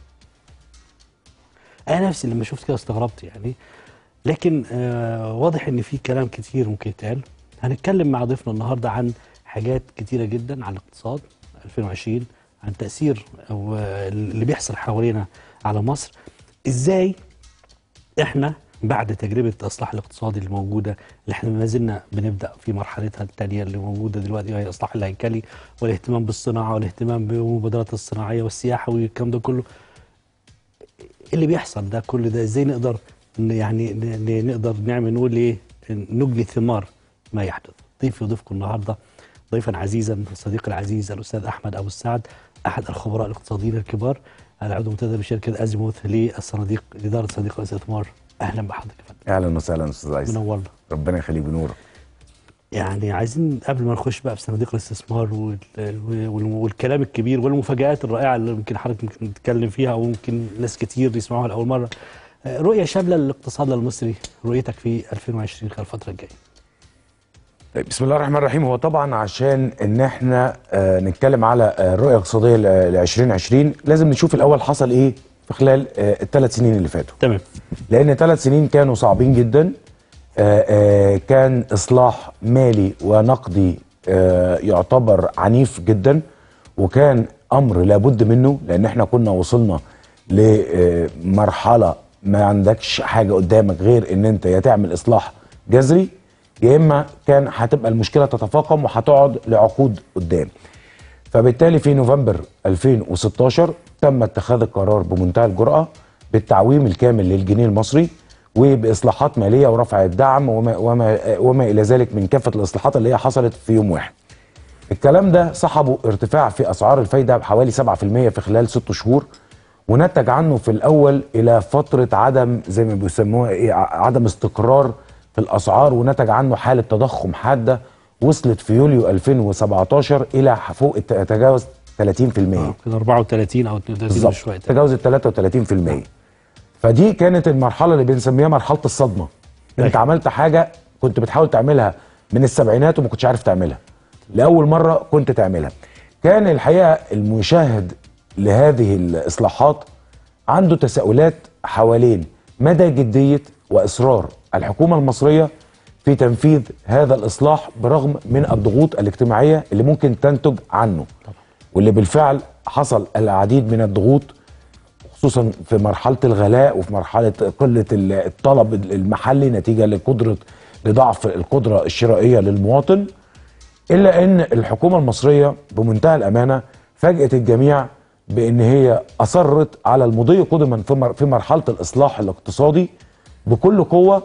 انا نفسي لما شفت كده استغربت يعني لكن آه واضح ان في كلام كتير ممكن يتقال هنتكلم مع ضيفنا النهارده عن حاجات كتيره جدا عن الاقتصاد 2020 عن تاثير او آه، اللي بيحصل حوالينا على مصر ازاي احنا بعد تجربه الاصلاح الاقتصادي اللي موجوده اللي احنا ما زلنا بنبدا في مرحلتها الثانيه اللي موجوده دلوقتي وهي الاصلاح الهيكلي والاهتمام بالصناعه والاهتمام بالمبادرات الصناعيه والسياحه والكلام ده كله اللي بيحصل ده كل ده ازاي نقدر ن- يعني ن- ن- نقدر نعمل نقول ايه نجني ثمار ما يحدث ضيفي وضيفكم النهارده ضيفا عزيزا صديقي العزيز الاستاذ احمد ابو السعد احد الخبراء الاقتصاديين الكبار العضو منتدب بشركه ازيموث للصناديق اداره صناديق الاستثمار اهلا بحضرتك يا فندم
اهلا وسهلا استاذ عيسى
منورنا
ربنا يخليك بنورك
يعني عايزين قبل ما نخش بقى في صناديق الاستثمار وال- وال- والكلام الكبير والمفاجآت الرائعة اللي ممكن حضرتك ممكن نتكلم فيها أو ممكن ناس كتير يسمعوها لأول مرة آه، رؤية شاملة للاقتصاد المصري رؤيتك في 2020 خلال الفترة الجاية
طيب، بسم الله الرحمن الرحيم هو طبعا عشان ان احنا آه نتكلم على آه، الرؤيه الاقتصاديه ل 2020 لازم نشوف الاول حصل ايه في خلال آه الثلاث سنين اللي فاتوا
تمام
لان ثلاث سنين كانوا صعبين جدا آه آه كان اصلاح مالي ونقدي آه يعتبر عنيف جدا وكان امر لابد منه لان احنا كنا وصلنا لمرحله ما عندكش حاجه قدامك غير ان انت يا تعمل اصلاح جذري يا اما كان هتبقى المشكله تتفاقم وهتقعد لعقود قدام فبالتالي في نوفمبر 2016 تم اتخاذ القرار بمنتهى الجرأة بالتعويم الكامل للجنيه المصري وبإصلاحات مالية ورفع الدعم وما, وما, وما إلى ذلك من كافة الإصلاحات اللي هي حصلت في يوم واحد الكلام ده صحبه ارتفاع في أسعار الفايدة بحوالي 7% في خلال ست شهور ونتج عنه في الأول إلى فترة عدم زي ما بيسموها إيه ع- عدم استقرار في الأسعار ونتج عنه حالة تضخم حادة وصلت في يوليو 2017 إلى فوق الت- تجاوز 30%
آه، كده 34 أو 32
بالظبط
شوية
تجاوز ال 33% فدي كانت المرحله اللي بنسميها مرحله الصدمه انت
أيوة.
عملت حاجه كنت بتحاول تعملها من السبعينات وما كنتش عارف تعملها لاول مره كنت تعملها كان الحقيقه المشاهد لهذه الاصلاحات عنده تساؤلات حوالين مدى جديه واصرار الحكومه المصريه في تنفيذ هذا الاصلاح برغم من الضغوط الاجتماعيه اللي ممكن تنتج عنه واللي بالفعل حصل العديد من الضغوط خصوصا في مرحله الغلاء وفي مرحله قله الطلب المحلي نتيجه لقدره لضعف القدره الشرائيه للمواطن الا ان الحكومه المصريه بمنتهى الامانه فاجئت الجميع بان هي اصرت على المضي قدما في مر- في مرحله الاصلاح الاقتصادي بكل قوه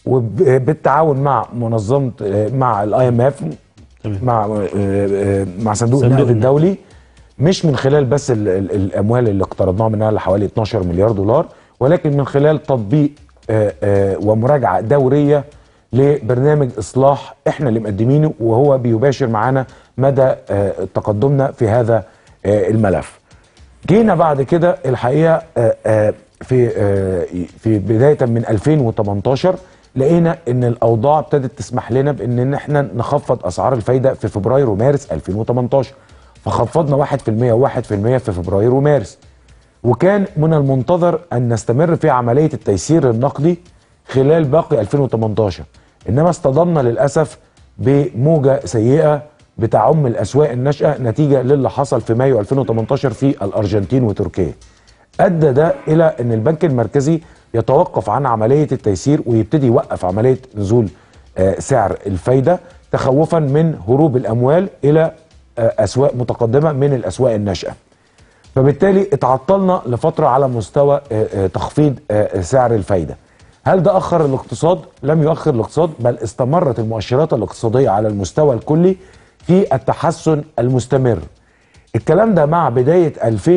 وبالتعاون مع منظمه مع الاي ام اف
تمام.
مع آه، آه، مع صندوق
صندوق
النقد
النقد.
الدولي مش من خلال بس ال ال الاموال اللي اقترضناها منها لحوالي 12 مليار دولار ولكن من خلال تطبيق آه، آه، ومراجعه دوريه لبرنامج اصلاح احنا اللي مقدمينه وهو بيباشر معانا مدى آه، تقدمنا في هذا آه، الملف. جينا بعد كده الحقيقه آه، آه، في آه، في بدايه من 2018 لقينا ان الاوضاع ابتدت تسمح لنا بان إن احنا نخفض اسعار الفايده في فبراير ومارس 2018 فخفضنا 1% و1% في فبراير ومارس وكان من المنتظر ان نستمر في عمليه التيسير النقدي خلال باقي 2018 انما اصطدمنا للاسف بموجه سيئه بتعم الاسواق الناشئه نتيجه للي حصل في مايو 2018 في الارجنتين وتركيا. ادى ده الى ان البنك المركزي يتوقف عن عمليه التيسير ويبتدي يوقف عمليه نزول آه، سعر الفايده تخوفا من هروب الاموال الى آه، اسواق متقدمه من الاسواق الناشئه. فبالتالي اتعطلنا لفترة على مستوى آه، آه، تخفيض آه، سعر الفايدة هل ده أخر الاقتصاد؟ لم يؤخر الاقتصاد بل استمرت المؤشرات الاقتصادية على المستوى الكلي في التحسن المستمر الكلام ده مع بداية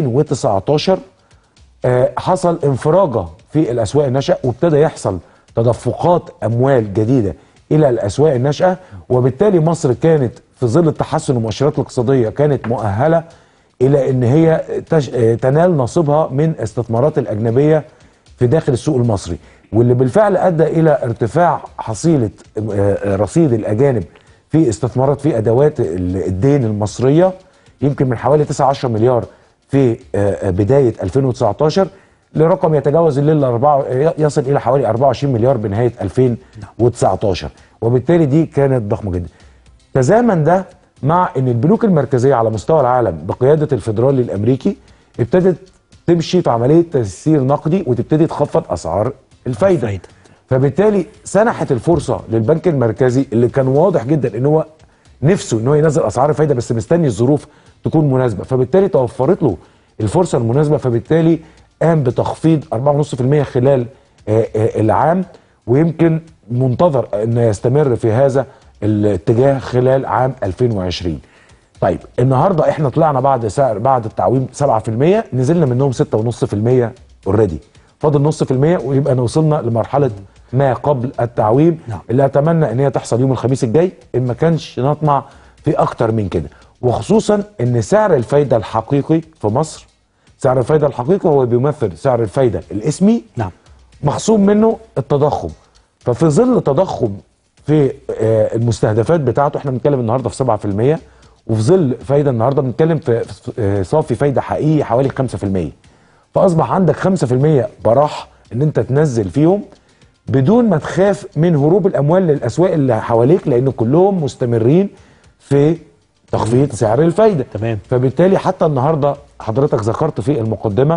2019 آه، حصل انفراجة في الأسواق الناشئة وابتدى يحصل تدفقات أموال جديدة إلى الأسواق الناشئة وبالتالي مصر كانت في ظل التحسن المؤشرات الاقتصادية كانت مؤهلة إلى أن هي تش... آه، تنال نصيبها من استثمارات الأجنبية في داخل السوق المصري واللي بالفعل أدى إلى ارتفاع حصيلة آه، آه، رصيد الأجانب في استثمارات في أدوات ال- الدين المصرية يمكن من حوالي 9 10 مليار في آه، بدايه 2019 لرقم يتجاوز الليل أربعة يصل الى حوالي 24 مليار بنهايه 2019 وبالتالي دي كانت ضخمه جدا. تزامن ده مع ان البنوك المركزيه على مستوى العالم بقياده الفيدرالي الامريكي ابتدت تمشي في عمليه تسيير نقدي وتبتدي تخفض اسعار الفايده.
الفايدة.
فبالتالي سنحت الفرصه للبنك المركزي اللي كان واضح جدا ان هو نفسه ان هو ينزل اسعار الفايده بس مستني الظروف تكون مناسبه فبالتالي توفرت له الفرصه المناسبه فبالتالي قام بتخفيض 4.5% خلال آه، آه، العام ويمكن منتظر ان يستمر في هذا الاتجاه خلال عام 2020 طيب النهارده احنا طلعنا بعد سعر بعد التعويم 7% نزلنا منهم 6.5% اوريدي فاضل نص في المية ويبقى وصلنا لمرحله ما قبل التعويم
نعم.
اللي اتمنى ان هي تحصل يوم الخميس الجاي ان ما كانش نطمع في اكتر من كده وخصوصا ان سعر الفايده الحقيقي في مصر سعر الفايده الحقيقي هو بيمثل سعر الفايده الاسمي
نعم
محسوب منه التضخم ففي ظل تضخم في آه، المستهدفات بتاعته احنا بنتكلم النهارده في 7% وفي ظل فايده النهارده بنتكلم في في، آه، صافي فايده حقيقي حوالي 5% فاصبح عندك 5% براح ان انت تنزل فيهم بدون ما تخاف من هروب الاموال للاسواق اللي حواليك لان كلهم مستمرين في تخفيض سعر الفايده
تمام.
فبالتالي حتى النهارده حضرتك ذكرت في المقدمه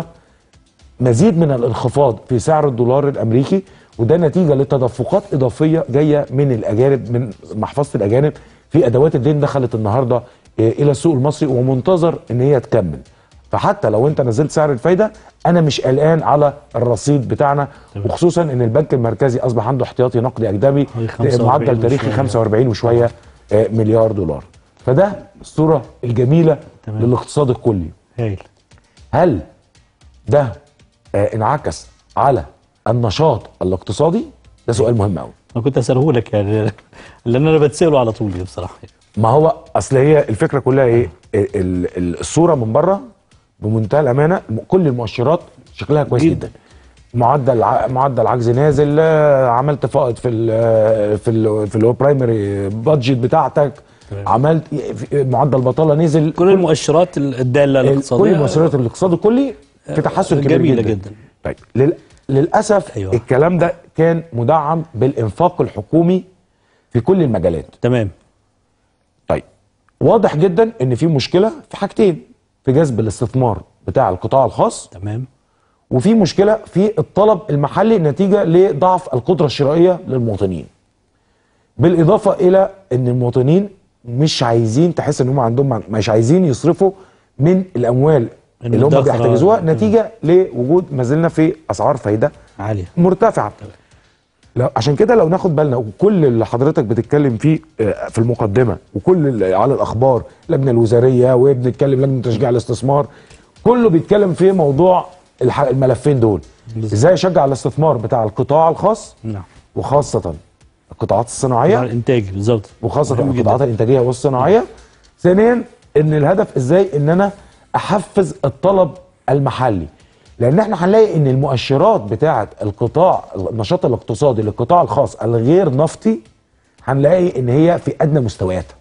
مزيد من الانخفاض في سعر الدولار الامريكي وده نتيجه لتدفقات اضافيه جايه من الاجانب من محفظه الاجانب في ادوات الدين دخلت النهارده آه، الى السوق المصري ومنتظر ان هي تكمل فحتى لو انت نزلت سعر الفايده انا مش قلقان على الرصيد بتاعنا وخصوصا ان البنك المركزي اصبح عنده احتياطي نقدي اجنبي
حوالي 45
معدل تاريخي
وشوية.
45 وشويه آه، مليار دولار فده الصوره الجميله
تمام.
للاقتصاد الكلي
هايل
هل ده آه، انعكس على النشاط الاقتصادي ده سؤال مهم قوي
انا كنت اساله لك يعني لان انا بتساله على طول بصراحه
ما هو اصل هي الفكره كلها ايه ال- ال- الصوره من بره بمنتهى الامانه م- كل المؤشرات شكلها كويس
جدا.
جدا, معدل ع- معدل عجز نازل آه، عملت فائض في ال في ال في اللي هو برايمري بادجت بتاعتك
تمام.
عملت في- معدل بطاله نزل
كل المؤشرات الداله الاقتصاديه
كل مؤشرات الاقتصاد الكلي في تحسن كبير
جميلة
جدا,
جدا.
طيب لل... للاسف
أيوة.
أيوة. الكلام ده كان مدعم بالانفاق الحكومي في كل المجالات
تمام
طيب واضح جدا ان في مشكله في حاجتين في جذب الاستثمار بتاع القطاع الخاص
تمام
وفي مشكله في الطلب المحلي نتيجه لضعف القدره الشرائيه للمواطنين بالاضافه الى ان المواطنين مش عايزين تحس ان هم عندهم مش عايزين يصرفوا من الاموال اللي هم
المدخرة.
بيحتجزوها نتيجه لوجود ما زلنا في اسعار فايده
عاليه
مرتفعه لو عشان كده لو ناخد بالنا وكل اللي حضرتك بتتكلم فيه آه، في المقدمه وكل اللي على الاخبار اللجنه الوزاريه وبنتكلم لجنه تشجيع الاستثمار كله بيتكلم في موضوع الح- الملفين دول
بالظبط.
ازاي اشجع الاستثمار بتاع القطاع الخاص
نعم
وخاصه القطاعات الصناعيه
الانتاج بالظبط
وخاصه
مهم جداً.
القطاعات الانتاجيه والصناعيه ثانيا ان الهدف ازاي ان انا احفز الطلب المحلي لان احنا هنلاقي ان المؤشرات بتاعه القطاع النشاط الاقتصادي للقطاع الخاص الغير نفطي هنلاقي ان هي في ادنى مستوياتها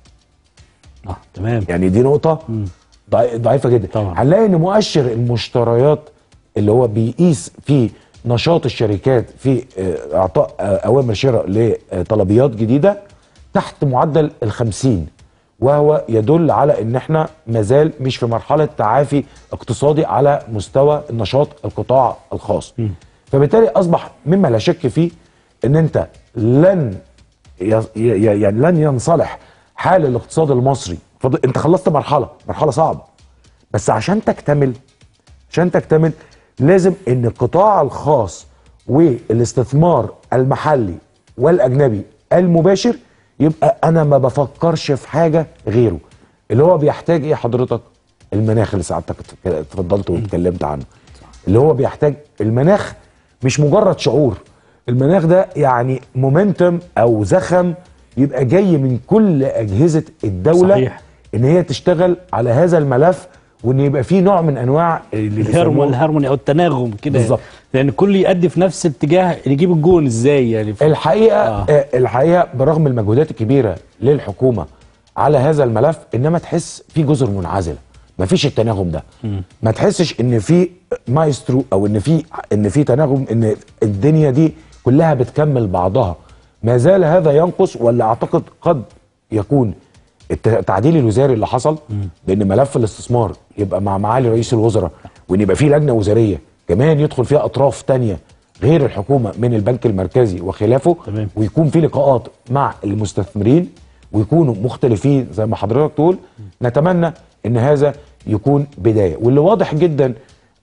اه تمام
يعني دي نقطه ضعي- ضعيفه جدا
طبعاً.
هنلاقي ان مؤشر المشتريات اللي هو بيقيس في نشاط الشركات في آه، اعطاء آه، اوامر شراء لطلبيات جديده تحت معدل الخمسين وهو يدل على ان احنا مازال مش في مرحله تعافي اقتصادي على مستوى النشاط القطاع الخاص فبالتالي اصبح مما لا شك فيه ان انت لن ي- ي- يعني لن ينصلح حال الاقتصاد المصري فض- انت خلصت مرحله مرحله صعبه بس عشان تكتمل عشان تكتمل لازم ان القطاع الخاص والاستثمار المحلي والاجنبي المباشر يبقى انا ما بفكرش في حاجه غيره اللي هو بيحتاج ايه حضرتك المناخ اللي سعادتك اتك- اتفضلت واتكلمت عنه اللي هو بيحتاج المناخ مش مجرد شعور المناخ ده يعني مومنتم او زخم يبقى جاي من كل اجهزه الدوله
صحيح.
ان هي تشتغل على هذا الملف وان يبقى في نوع من انواع اللي
الهرمون
بيسموه-
الهرموني او التناغم كده
بالظبط.
لان الكل يؤدي في نفس اتجاه يجيب الجون ازاي يعني في
الحقيقه
آه.
آه. الحقيقه برغم المجهودات الكبيره للحكومه على هذا الملف انما تحس في جزر منعزله مفيش التناغم ده ما تحسش ان في مايسترو او ان في ان في تناغم ان الدنيا دي كلها بتكمل بعضها ما زال هذا ينقص ولا اعتقد قد يكون الت- التعديل الوزاري اللي حصل بان ملف الاستثمار يبقى مع معالي رئيس الوزراء وان يبقى في لجنه وزاريه كمان يدخل فيها اطراف تانية غير الحكومه من البنك المركزي وخلافه
تمام.
ويكون في لقاءات مع المستثمرين ويكونوا مختلفين زي ما حضرتك تقول نتمنى ان هذا يكون بدايه واللي واضح جدا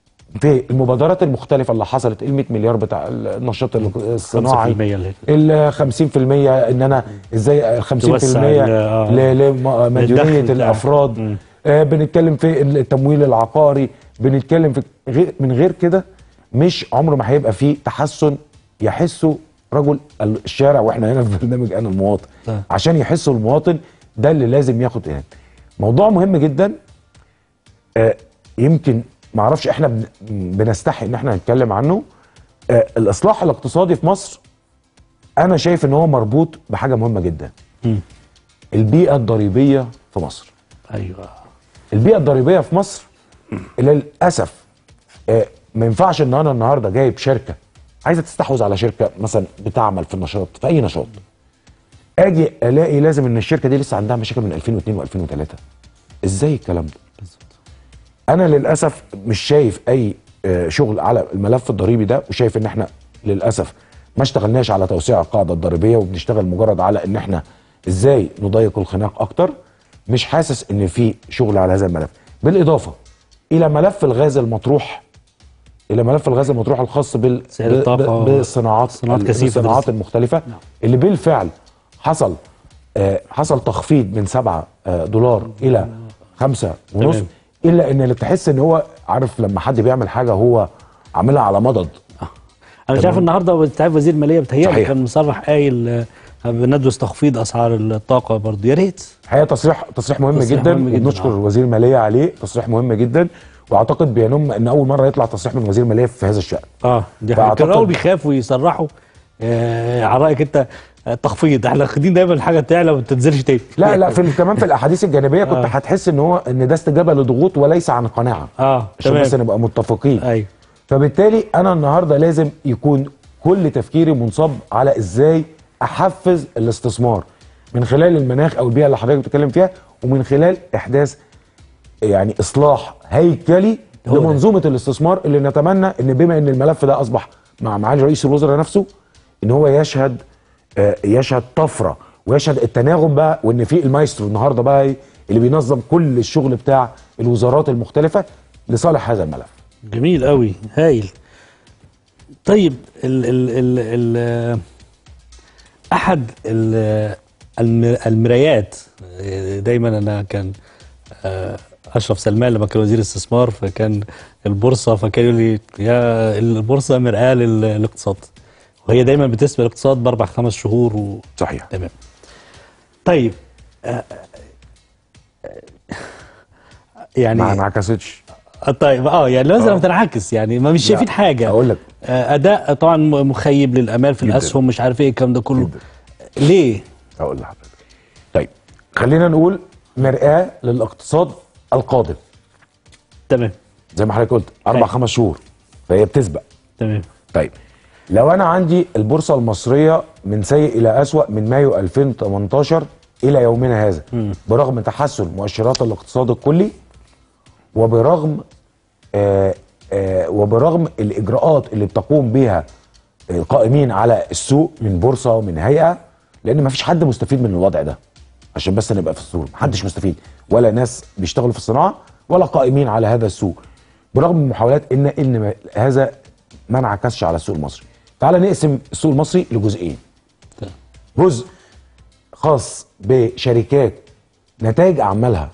في المبادرات المختلفه اللي حصلت ال 100 مليار بتاع النشاط الصناعي
5% اللي-
ال 50% ان انا ازاي ال 50%
توسع ال- آه.
ل- لمديونيه
للدخل بتاعك.
الافراد
مم.
آه بنتكلم في التمويل العقاري بنتكلم في غير من غير كده مش عمره ما هيبقى فيه تحسن يحسه رجل الشارع واحنا هنا في برنامج انا المواطن
آه.
عشان يحسوا المواطن ده اللي لازم ياخد اهتمام موضوع مهم جدا آه يمكن ما اعرفش احنا بن- بنستحي ان احنا نتكلم عنه آه الاصلاح الاقتصادي في مصر انا شايف ان هو مربوط بحاجه مهمه جدا
مم.
البيئه الضريبيه في مصر
ايوه
البيئه الضريبيه في مصر للاسف آه، ما ينفعش ان انا النهارده جايب شركه عايزه تستحوذ على شركه مثلا بتعمل في النشاط في اي نشاط اجي الاقي لازم ان الشركه دي لسه عندها مشاكل من 2002 و2003 ازاي الكلام ده انا للاسف مش شايف اي آه، شغل على الملف الضريبي ده وشايف ان احنا للاسف ما اشتغلناش على توسيع القاعده الضريبيه وبنشتغل مجرد على ان احنا ازاي نضيق الخناق اكتر مش حاسس ان في شغل على هذا الملف بالاضافه الى ملف الغاز المطروح الى ملف الغاز المطروح الخاص بال
سعر
ب-
الطاقة
ب- بالصناعات
صناعات كثيفة
الصناعات
بالنسبة.
المختلفه اللي بالفعل حصل آه، حصل تخفيض من 7 دولار الى 5 ونص
تمام.
الا ان اللي تحس ان هو عارف لما حد بيعمل حاجه هو عاملها على مضض
انا شايف النهارده انت عارف وزير الماليه بتهيألي
صحيح.
كان مصرح قايل آه، بندرس تخفيض اسعار الطاقه برضه يا ريت
الحقيقه تصريح تصريح مهم
تصريح
جدا
مهم جدا،
وبنشكر
آه.
وزير الماليه عليه تصريح مهم جدا واعتقد بينم ان اول مره يطلع تصريح من وزير الماليه في هذا الشان
اه دي حاجه
فأعتقد-
كانوا الاول بيخافوا يصرحوا آه على رايك انت آه، تخفيض احنا واخدين دايما الحاجه تعلى وما تنزلش تاني
لا لا في ال- كمان في الاحاديث الجانبيه كنت
آه.
هتحس ان هو ان ده استجابه لضغوط وليس عن قناعه
اه
عشان
تمام
بس نبقى متفقين
ايوه
فبالتالي انا النهارده لازم يكون كل تفكيري منصب على ازاي احفز الاستثمار من خلال المناخ او البيئه اللي حضرتك بتتكلم فيها ومن خلال احداث يعني اصلاح هيكلي
هو ده.
لمنظومه الاستثمار اللي نتمنى ان بما ان الملف ده اصبح مع معالي رئيس الوزراء نفسه ان هو يشهد آه، يشهد طفره ويشهد التناغم بقى وان في المايسترو النهارده بقى إيه اللي بينظم كل الشغل بتاع الوزارات المختلفه لصالح هذا الملف
جميل قوي هايل طيب ال ال ال ال احد ال الم- المرايات آه، دايما انا كان آه، اشرف سلمان لما كان وزير استثمار فكان البورصه فكان يقول لي يا البورصه مرآه لل- للاقتصاد وهي دايما بتسبق الاقتصاد باربع خمس شهور و...
صحيح
تمام طيب آه، آه، يعني
ما انعكستش
آه، طيب اه يعني لازم
آه.
تنعكس يعني ما مش شايفين حاجه
اقول لك
آه، اداء طبعا م- مخيب للامال في
جداً.
الاسهم مش عارف ايه الكلام ده كله
جداً.
ليه
اقول لحضرتك طيب خلينا نقول مرآة للاقتصاد القادم
تمام
زي ما حضرتك قلت اربع
أيوة.
خمس شهور فهي بتسبق
تمام
طيب لو انا عندي البورصه المصريه من سيء الى اسوا من مايو 2018 الى يومنا هذا برغم تحسن مؤشرات الاقتصاد الكلي وبرغم آه آه وبرغم الاجراءات اللي بتقوم بها القائمين على السوق من بورصه ومن هيئه لان ما فيش حد مستفيد من الوضع ده عشان بس نبقى في الصوره محدش مستفيد ولا ناس بيشتغلوا في الصناعه ولا قائمين على هذا السوق برغم من محاولات ان ان ما- هذا ما انعكسش على السوق المصري تعال نقسم السوق المصري لجزئين
تمام.
جزء خاص بشركات نتائج اعمالها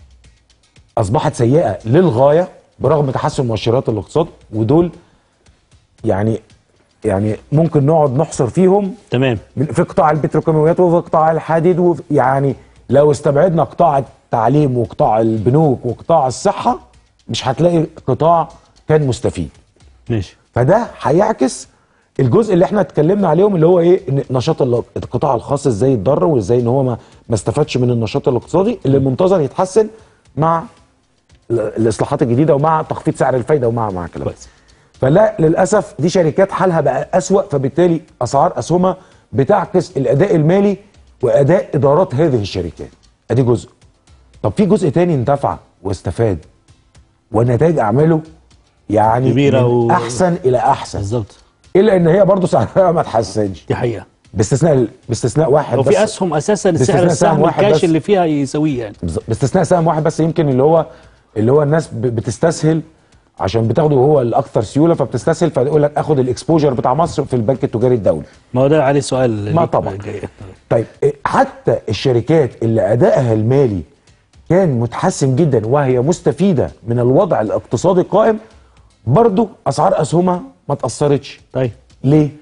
اصبحت سيئه للغايه برغم تحسن مؤشرات الاقتصاد ودول يعني يعني ممكن نقعد نحصر فيهم
تمام
من في قطاع البتروكيماويات وفي قطاع الحديد وفي يعني لو استبعدنا قطاع التعليم وقطاع البنوك وقطاع الصحه مش هتلاقي قطاع كان مستفيد
ماشي
فده هيعكس الجزء اللي احنا اتكلمنا عليهم اللي هو ايه ان نشاط ال- القطاع الخاص ازاي يتضرر وازاي ان هو ما ما استفادش من النشاط الاقتصادي اللي منتظر يتحسن مع ال- الاصلاحات الجديده ومع تخفيض سعر الفايده ومع مع كلام
كويس
فلا للاسف دي شركات حالها بقى اسوا فبالتالي اسعار اسهمها بتعكس الاداء المالي واداء ادارات هذه الشركات ادي جزء طب في جزء تاني انتفع واستفاد ونتائج اعماله يعني
كبيرة
من
و-
احسن الى احسن
بالظبط
الا ان هي برضه سعرها ما اتحسنش
دي حقيقه
باستثناء باستثناء واحد
لو
بس
في اسهم اساسا
باستثناء
سعر
سهم
السهم
واحد
الكاش
بس.
اللي فيها يساويه يعني
بالظبط. باستثناء سهم واحد بس يمكن اللي هو اللي هو الناس ب- بتستسهل عشان بتاخده هو الاكثر سيوله فبتستسهل فيقول لك اخد الاكسبوجر بتاع مصر في البنك التجاري الدولي
ما هو ده عليه سؤال
ما
ليك
طبعا.
جاي.
طيب إيه، حتى الشركات اللي ادائها المالي كان متحسن جدا وهي مستفيده من الوضع الاقتصادي القائم برضو اسعار اسهمها ما تاثرتش
طيب
ليه؟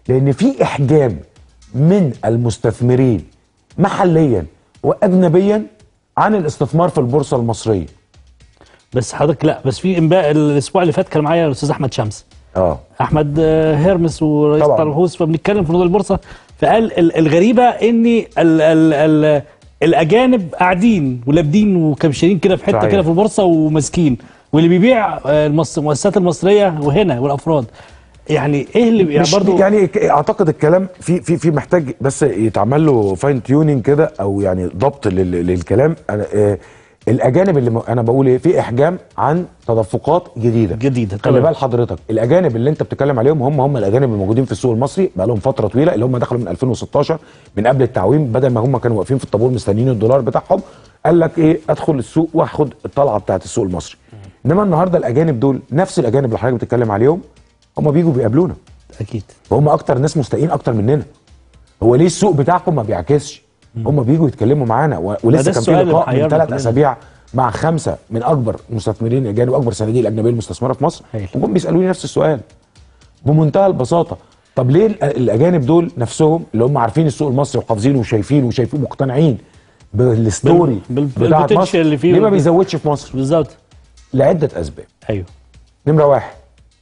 لان في احجام من المستثمرين محليا واجنبيا عن الاستثمار في البورصه المصريه
بس حضرتك لا بس في انباء الاسبوع اللي فات كان معايا الاستاذ احمد شمس
اه
احمد آه، هيرمس ورئيس
طبعاً.
طرابلس فبنتكلم في موضوع البورصه فقال ال- الغريبه ان ال ال ال الاجانب قاعدين ولابدين وكبشرين كده في حته
صحيح.
كده في البورصه وماسكين واللي بيبيع آه، المص- المؤسسات المصريه وهنا والافراد يعني ايه اللي يعني
مش
برضو
يعني ك- اعتقد الكلام في في في محتاج بس يتعمل له فاين تيوننج كده او يعني ضبط لل- للكلام أنا آه الاجانب اللي م- انا بقول ايه في احجام عن تدفقات جديده
جديده
خلي
تمام.
بال حضرتك الاجانب اللي انت بتتكلم عليهم هم هم الاجانب الموجودين في السوق المصري بقى لهم فتره طويله اللي هم دخلوا من 2016 من قبل التعويم بدل ما هم كانوا واقفين في الطابور مستنيين الدولار بتاعهم قال لك ايه ادخل السوق واخد الطلعه بتاعت السوق المصري انما النهارده الاجانب دول نفس الاجانب اللي حضرتك بتتكلم عليهم هم بيجوا بيقابلونا
اكيد
فهم اكتر ناس مستائين اكتر مننا هو ليه السوق بتاعكم ما بيعكسش هم بيجوا يتكلموا معانا و-
ده
ولسه كان في
السؤال اللي
لقاء من
محيرنا
ثلاث
كلنا.
اسابيع مع خمسه من اكبر المستثمرين الاجانب واكبر صناديق الاجنبيه المستثمره في مصر
هايل.
وجم بيسالوني نفس السؤال بمنتهى البساطه طب ليه ال- الاجانب دول نفسهم اللي هم عارفين السوق المصري وحافظينه وشايفينه وشايفين مقتنعين بالستوري
بال-
بتاعت
بالبوتنشال
مصر
اللي فيه
ليه ما
وال-
بيزودش في مصر
بالظبط
لعده اسباب
ايوه
نمرة واحد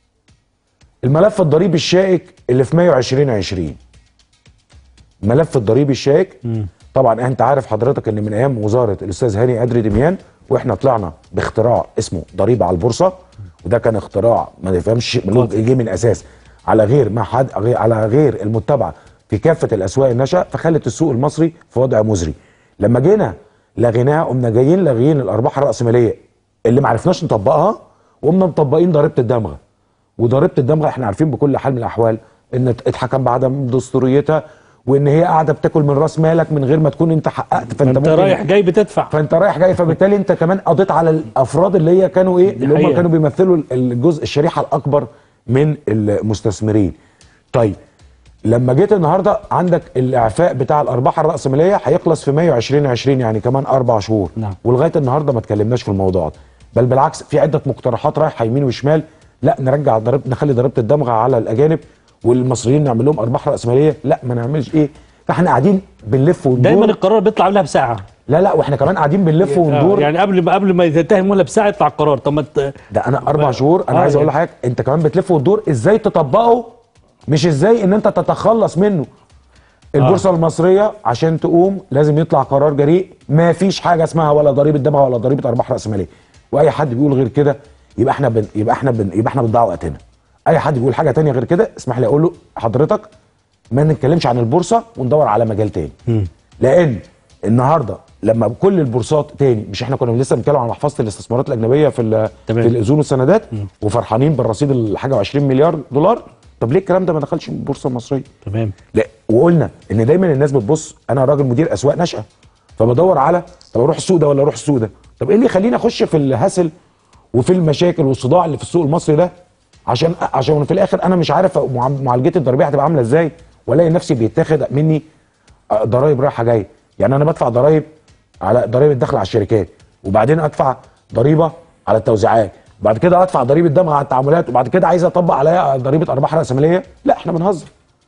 الملف الضريبي الشائك اللي في مايو 2020 الملف الضريبي الشائك طبعا انت عارف حضرتك ان من ايام وزاره الاستاذ هاني ادري دميان واحنا طلعنا باختراع اسمه ضريبه على البورصه وده كان اختراع ما نفهمش من جه من اساس على غير ما حد غير- على غير المتبعه في كافه الاسواق الناشئه فخلت السوق المصري في وضع مزري لما جينا لغيناها قمنا جايين لاغيين الارباح الراسماليه اللي ما عرفناش نطبقها وقمنا مطبقين ضريبه الدمغه وضريبه الدمغه احنا عارفين بكل حال من الاحوال ان اتحكم بعدم دستوريتها وان هي قاعده بتاكل من راس مالك من غير ما تكون انت حققت فانت
انت
ممكن
رايح جاي بتدفع
فانت رايح جاي فبالتالي انت كمان قضيت على الافراد اللي هي كانوا ايه اللي هم
حقيقة.
كانوا بيمثلوا الجزء الشريحه الاكبر من المستثمرين طيب لما جيت النهارده عندك الاعفاء بتاع الارباح الراسماليه هيخلص في مايو 2020 يعني كمان اربع شهور
نعم.
ولغايه النهارده ما اتكلمناش في الموضوع ده بل بالعكس في عده مقترحات رايحه يمين وشمال لا نرجع ضريبه نخلي ضريبه الدمغه على الاجانب والمصريين نعمل لهم ارباح راسماليه لا ما نعملش ايه فاحنا قاعدين بنلف وندور
دايما القرار بيطلع قبلها بساعه
لا لا واحنا كمان قاعدين بنلف
آه،
وندور
يعني قبل ما قبل ما يتهم ولا بساعه يطلع القرار طب ما ت-
ده انا اربع شهور انا
آه،
عايز اقول
يعني.
لحضرتك انت كمان بتلف وتدور ازاي تطبقه مش ازاي ان انت تتخلص منه البورصه المصريه عشان تقوم لازم يطلع قرار جريء ما فيش حاجه اسمها ولا ضريبه دمغه ولا ضريبه ارباح راسماليه واي حد بيقول غير كده يبقى احنا بن يبقى احنا بن يبقى احنا بنضيع وقتنا اي حد بيقول حاجه تانية غير كده اسمح لي اقول له حضرتك ما نتكلمش عن البورصه وندور على مجال تاني لان النهارده لما كل البورصات تاني مش احنا كنا لسه بنتكلم عن محفظه الاستثمارات الاجنبيه في ال-
تمام.
في الاذون والسندات وفرحانين بالرصيد الحاجه و20 مليار دولار طب ليه الكلام ده ما دخلش البورصه المصريه
تمام
لا وقلنا ان دايما الناس بتبص انا راجل مدير اسواق ناشئه فبدور على طب اروح السوق ده ولا اروح السوق ده طب ايه اللي يخليني اخش في الهسل وفي المشاكل والصداع اللي في السوق المصري ده عشان عشان في الاخر انا مش عارف مع- معالجتي الضريبيه هتبقى عامله ازاي والاقي نفسي بيتاخد مني آه، ضرايب رايحه جايه يعني انا بدفع ضرايب على ضرايب الدخل على الشركات وبعدين ادفع ضريبه على التوزيعات بعد كده ادفع ضريبه دمغ على التعاملات وبعد كده عايز اطبق عليها ضريبه ارباح راسماليه لا احنا بنهزر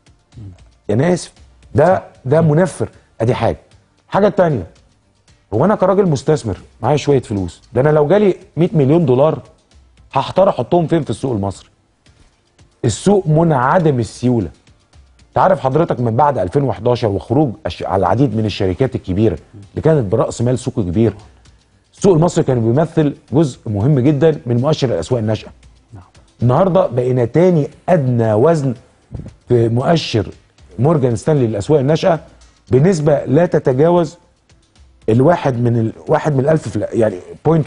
انا اسف ده ده منفر ادي حاجه الحاجه الثانيه هو انا كراجل مستثمر معايا شويه فلوس ده انا لو جالي 100 مليون دولار هحتار احطهم فين في السوق المصري السوق منعدم السيوله تعرف حضرتك من بعد 2011 وخروج الش- على العديد من الشركات الكبيره اللي كانت براس مال سوق كبير السوق المصري كان بيمثل جزء مهم جدا من مؤشر الاسواق الناشئه النهارده بقينا تاني ادنى وزن في مؤشر مورجان ستانلي للاسواق الناشئه بنسبه لا تتجاوز الواحد من ال... واحد من الالف في ال- يعني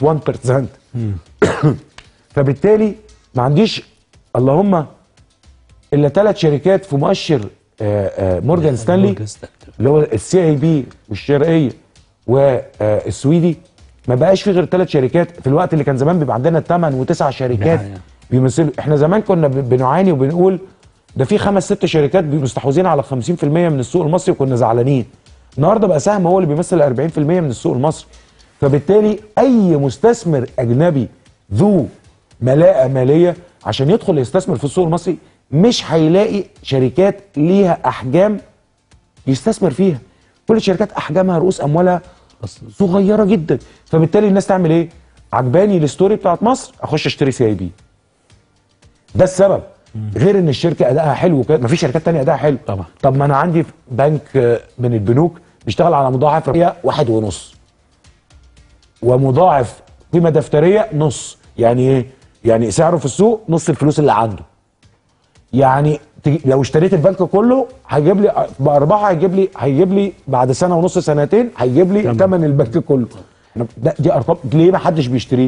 0.1% فبالتالي ما عنديش اللهم الا ثلاث شركات في مؤشر آه، آه، مورجان ستانلي
مورجان ستانلي.
اللي هو السي اي بي والشرقيه والسويدي ما بقاش في غير ثلاث شركات في الوقت اللي كان زمان بيبقى عندنا ثمان وتسع شركات
حقيقة.
بيمثلوا احنا زمان كنا ب- بنعاني وبنقول ده في خمس ست شركات بي- مستحوذين على 50% من السوق المصري وكنا زعلانين النهارده بقى سهم هو اللي بيمثل 40% من السوق المصري فبالتالي اي مستثمر اجنبي ذو ملاءه ماليه عشان يدخل يستثمر في السوق المصري مش هيلاقي شركات ليها احجام يستثمر فيها كل الشركات احجامها رؤوس اموالها صغيره جدا فبالتالي الناس تعمل ايه عجباني الستوري بتاعت مصر اخش اشتري سي اي بي ده السبب غير ان الشركه ادائها حلو كده مفيش شركات تانية ادائها حلو
طبعا.
طب ما انا عندي بنك آه، من البنوك بيشتغل على مضاعف ربحيه واحد ونص ومضاعف قيمه دفتريه نص يعني ايه يعني سعره في السوق نص الفلوس اللي عنده يعني تجي- لو اشتريت البنك كله هيجيب لي بارباحه هيجيب لي هيجيب لي بعد سنه ونص سنتين هيجيب لي
تمام.
ثمن البنك كله أنا- ده دي ارقام ليه ما حدش بيشتريه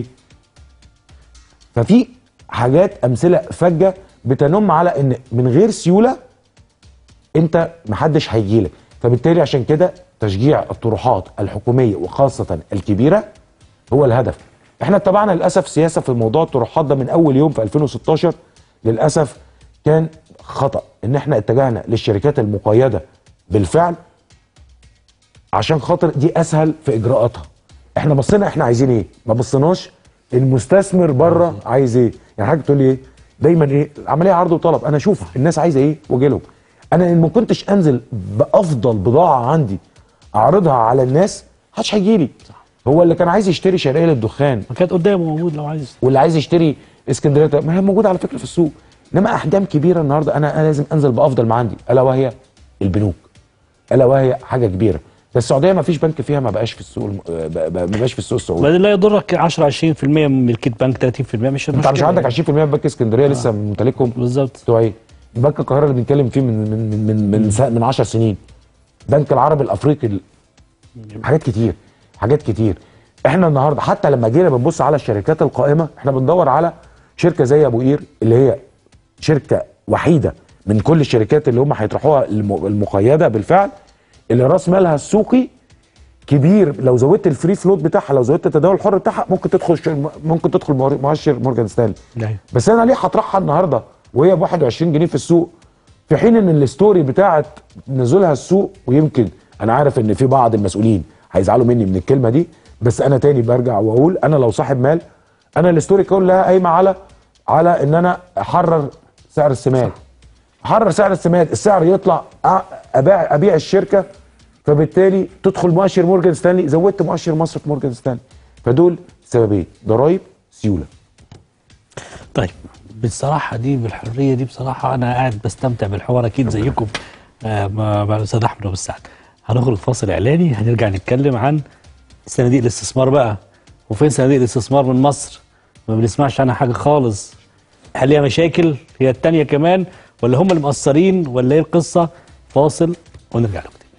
ففي حاجات امثله فجه بتنم على ان من غير سيوله انت محدش هيجي لك فبالتالي عشان كده تشجيع الطروحات الحكوميه وخاصه الكبيره هو الهدف احنا اتبعنا للاسف سياسه في موضوع الطروحات ده من اول يوم في 2016 للاسف كان خطا ان احنا اتجهنا للشركات المقيده بالفعل عشان خاطر دي اسهل في اجراءاتها احنا بصينا احنا عايزين ايه ما بصيناش المستثمر بره عايز ايه يعني حضرتك تقول لي ايه دايما ايه عمليه عرض وطلب انا اشوف الناس عايزه ايه واجي لهم انا ان ما كنتش انزل بافضل بضاعه عندي اعرضها على الناس محدش هيجي لي هو اللي كان عايز يشتري شرقيه للدخان
ما كانت قدامه موجود لو عايز
واللي عايز يشتري اسكندريه ما هي موجوده على فكره في السوق انما احجام كبيره النهارده انا أنا لازم انزل بافضل ما عندي الا وهي البنوك الا وهي حاجه كبيره ده السعوديه ما فيش بنك فيها ما بقاش في السوق الم... ب- ب- ما بقاش في السوق السعودي
بعدين لا يضرك 10 20% من ملكيه بنك 30% مش
انت مش
المشكلة
عندك
يعني.
20% من بنك اسكندريه لسه ممتلكهم
بالظبط
بتوع ايه؟ بنك القاهره اللي بنتكلم فيه من من من من من, سا- من 10 سنين بنك العربي الافريقي ال- حاجات كتير حاجات كتير احنا النهارده حتى لما جينا بنبص على الشركات القائمه احنا بندور على شركه زي ابو قير اللي هي شركه وحيده من كل الشركات اللي هم هيطرحوها الم- المقيده بالفعل اللي راس مالها السوقي كبير لو زودت الفري فلوت بتاعها لو زودت التداول الحر بتاعها ممكن تدخل ش- ممكن تدخل مؤر- مؤشر مورجان ستانلي
أيوة.
بس انا ليه هطرحها النهارده وهي ب 21 جنيه في السوق في حين ان الستوري بتاعت نزولها السوق ويمكن انا عارف ان في بعض المسؤولين هيزعلوا مني من الكلمه دي بس انا تاني برجع واقول انا لو صاحب مال انا الستوري كلها قايمه على على ان انا احرر سعر السماد احرر سعر السماد السعر يطلع أ- ابيع ابيع الشركه فبالتالي تدخل مؤشر مورجان ستانلي زودت مؤشر مصر في مورجان ستانلي فدول سببين ضرايب سيوله
طيب بالصراحه دي بالحريه دي بصراحه انا قاعد بستمتع بالحوار اكيد زيكم آه مع مع الاستاذ احمد ابو السعد هنخرج فاصل اعلاني هنرجع نتكلم عن صناديق الاستثمار بقى وفين صناديق الاستثمار من مصر ما بنسمعش عنها حاجه خالص هل ليها مشاكل هي التانية كمان ولا هم اللي مقصرين ولا ايه القصه فاصل ونرجع لكم تاني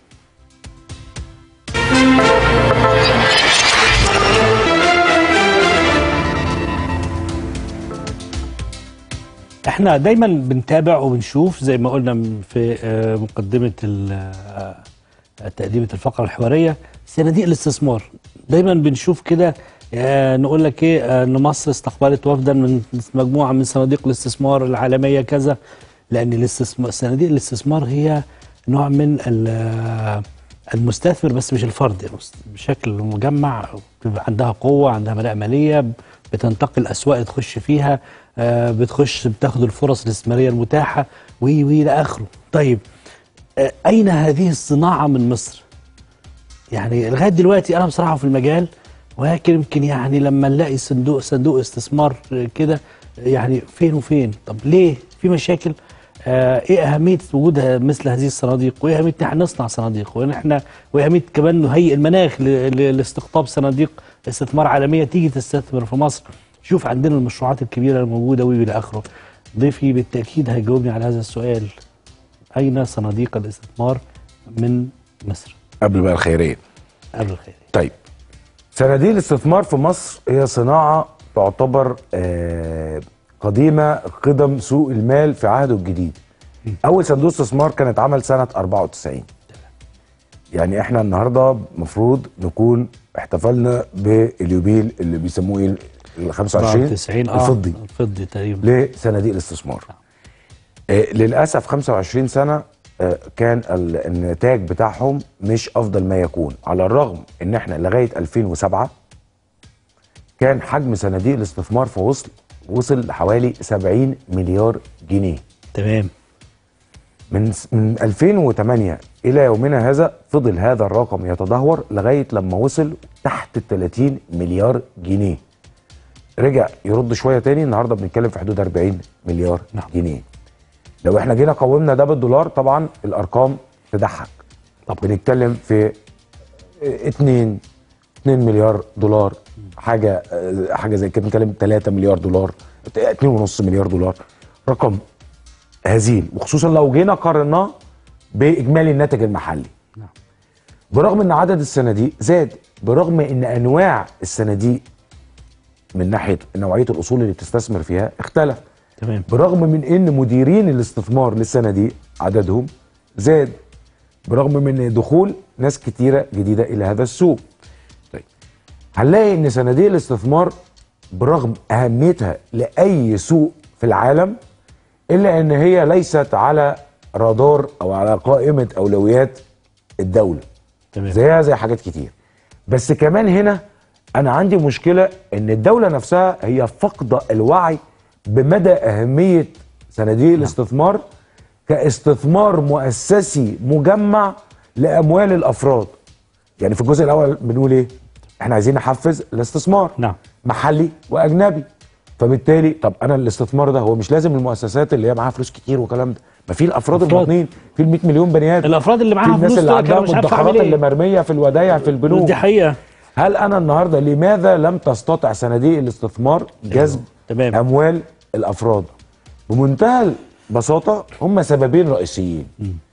احنا دايما بنتابع وبنشوف زي ما قلنا م- في آه، مقدمه ال- آه، تقديمه الفقره الحواريه صناديق الاستثمار دايما بنشوف كده آه، نقول لك ايه آه، ان مصر استقبلت وفدا من مجموعه من صناديق الاستثمار العالميه كذا لان الاستثمار صناديق الاستثمار هي نوع من ال- آه، المستثمر بس مش الفرد يعني بشكل مجمع بيبقى عندها قوه عندها ملاءه ماليه بتنتقل الاسواق اللي تخش فيها آه، بتخش بتاخد الفرص الاستثماريه المتاحه وي وي الى اخره طيب آه، اين هذه الصناعه من مصر يعني لغايه دلوقتي انا بصراحه في المجال ولكن يمكن يعني لما نلاقي صندوق صندوق استثمار كده يعني فين وفين طب ليه في مشاكل آه ايه اهميه وجود مثل هذه الصناديق وايه اهميه ان احنا نصنع صناديق وان احنا وايه اهميه كمان نهيئ المناخ ل- ل- لاستقطاب صناديق استثمار عالميه تيجي تستثمر في مصر شوف عندنا المشروعات الكبيره الموجوده والى اخره ضيفي بالتاكيد هيجاوبني على هذا السؤال اين صناديق الاستثمار من مصر
قبل بقى الخيريه
قبل الخير
طيب صناديق الاستثمار في مصر هي صناعه تعتبر آه، قديمه قدم سوق المال في عهده الجديد اول صندوق استثمار كان اتعمل سنه 94 يعني احنا النهارده المفروض نكون احتفلنا باليوبيل اللي بيسموه ايه ال 25
90 اه
الفضي
الفضي تقريبا
لصناديق الاستثمار آه للاسف 25 سنه آه كان ال- النتاج بتاعهم مش افضل ما يكون على الرغم ان احنا لغايه 2007 كان حجم صناديق الاستثمار في وصل وصل لحوالي 70 مليار جنيه
تمام
من من 2008 الى يومنا هذا فضل هذا الرقم يتدهور لغايه لما وصل تحت ال 30 مليار جنيه رجع يرد شويه تاني النهارده بنتكلم في حدود 40 مليار
نعم.
جنيه لو احنا جينا قومنا ده بالدولار طبعا الارقام تضحك
طبعا.
بنتكلم في 2 2 مليار دولار حاجه آه، حاجه زي كده بنتكلم 3 مليار دولار 2.5 مليار دولار رقم هزيل وخصوصا لو جينا قارناه باجمالي الناتج المحلي
نعم.
برغم ان عدد الصناديق زاد برغم ان انواع الصناديق من ناحيه نوعيه الاصول اللي بتستثمر فيها اختلف
تمام
برغم من ان مديرين الاستثمار للصناديق عددهم زاد برغم من دخول ناس كتيره جديده الى هذا السوق طيب هنلاقي ان صناديق الاستثمار برغم اهميتها لاي سوق في العالم الا ان هي ليست على رادار او على قائمه اولويات الدوله
تمام
زيها زي حاجات كتير بس كمان هنا انا عندي مشكله ان الدوله نفسها هي فاقده الوعي بمدى اهميه صناديق الاستثمار كاستثمار مؤسسي مجمع لاموال الافراد يعني في الجزء الاول بنقول ايه احنا عايزين نحفز الاستثمار
نعم.
محلي واجنبي فبالتالي طب انا الاستثمار ده هو مش لازم المؤسسات اللي هي معاها فلوس كتير والكلام ده ما في الافراد
أفراد.
الباطنين في ال 100 مليون بني ادم
الافراد اللي
في
معاها
الناس
فلوس
اللي
دول
عندها
كانوا مش عارف
مدخرات
اعمل
اللي
ايه
مرميه في الودايع في البنوك
دي حقيقه
هل انا النهارده لماذا لم تستطع صناديق الاستثمار جذب
تمام.
اموال الافراد بمنتهى البساطه هم سببين رئيسيين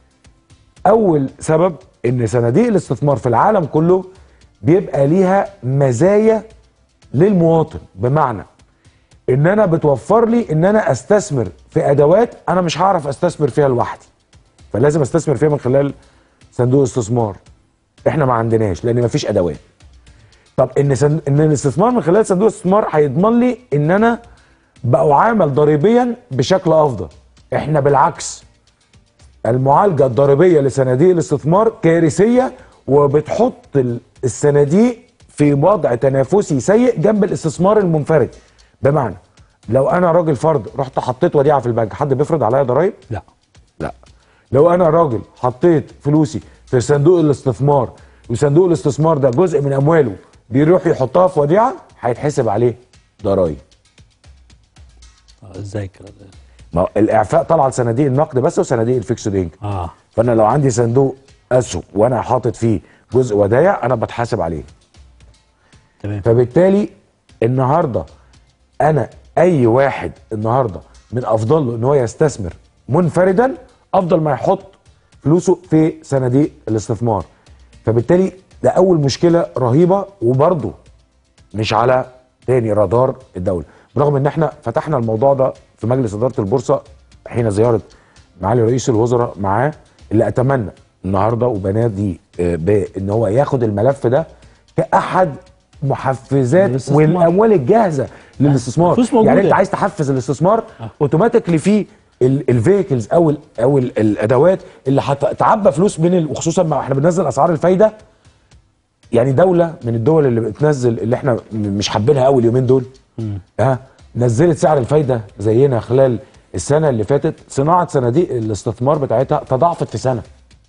اول سبب ان صناديق الاستثمار في العالم كله بيبقى ليها مزايا للمواطن بمعنى ان انا بتوفر لي ان انا استثمر في ادوات انا مش هعرف استثمر فيها لوحدي فلازم استثمر فيها من خلال صندوق استثمار احنا ما عندناش لان ما فيش ادوات طب ان سن... ان الاستثمار من خلال صندوق الاستثمار هيضمن لي ان انا بعامل ضريبيا بشكل افضل احنا بالعكس المعالجه الضريبيه لصناديق الاستثمار كارثيه وبتحط ال- الصناديق في وضع تنافسي سيء جنب الاستثمار المنفرد بمعنى لو انا راجل فرد رحت حطيت وديعه في البنك حد بيفرض عليا ضرايب
لا
لا لو انا راجل حطيت فلوسي في صندوق الاستثمار وصندوق الاستثمار ده جزء من امواله بيروح يحطها في وديعه هيتحسب عليه ضرايب
آه، ازاي الكلام ده
ما هو الاعفاء طلع لصناديق النقد بس وصناديق الفيكسد انكم
اه
فانا لو عندي صندوق اسهم وانا حاطط فيه جزء ودايع انا بتحاسب عليه
تمام
فبالتالي النهارده انا اي واحد النهارده من افضل له ان هو يستثمر منفردا افضل ما يحط فلوسه في صناديق الاستثمار فبالتالي ده اول مشكله رهيبه وبرضه مش على تاني رادار الدوله برغم ان احنا فتحنا الموضوع ده في مجلس اداره البورصه حين زياره معالي رئيس الوزراء معاه اللي اتمنى النهارده وبنادي آه، بان هو ياخد الملف ده كاحد محفزات
للاستثمار.
والاموال الجاهزه للاستثمار
فلوس موجودة.
يعني انت عايز تحفز الاستثمار اوتوماتيكلي في الفيكلز او ال او ال الادوات اللي هتعبى فلوس من ال- وخصوصا ما احنا بننزل اسعار الفايده يعني دوله من الدول اللي بتنزل اللي احنا م- مش حابينها قوي اليومين دول ها نزلت سعر الفايده زينا خلال السنه اللي فاتت صناعه صناديق الاستثمار بتاعتها تضاعفت في سنه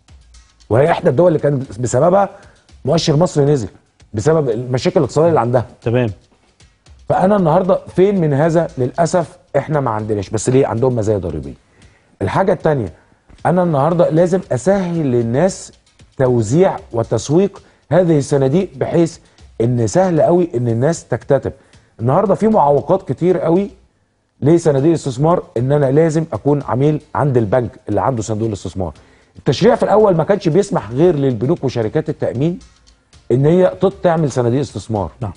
وهي احدى الدول اللي كان بسببها مؤشر مصر نزل بسبب المشاكل الاقتصاديه اللي عندها
تمام
فانا النهارده فين من هذا للاسف احنا ما عندناش بس ليه عندهم مزايا ضريبيه الحاجه الثانيه انا النهارده لازم اسهل للناس توزيع وتسويق هذه الصناديق بحيث ان سهل قوي ان الناس تكتتب النهارده في معوقات كتير قوي لصناديق الاستثمار ان انا لازم اكون عميل عند البنك اللي عنده صندوق الاستثمار التشريع في الاول ما كانش بيسمح غير للبنوك وشركات التامين ان هي تط- تعمل صناديق استثمار
نعم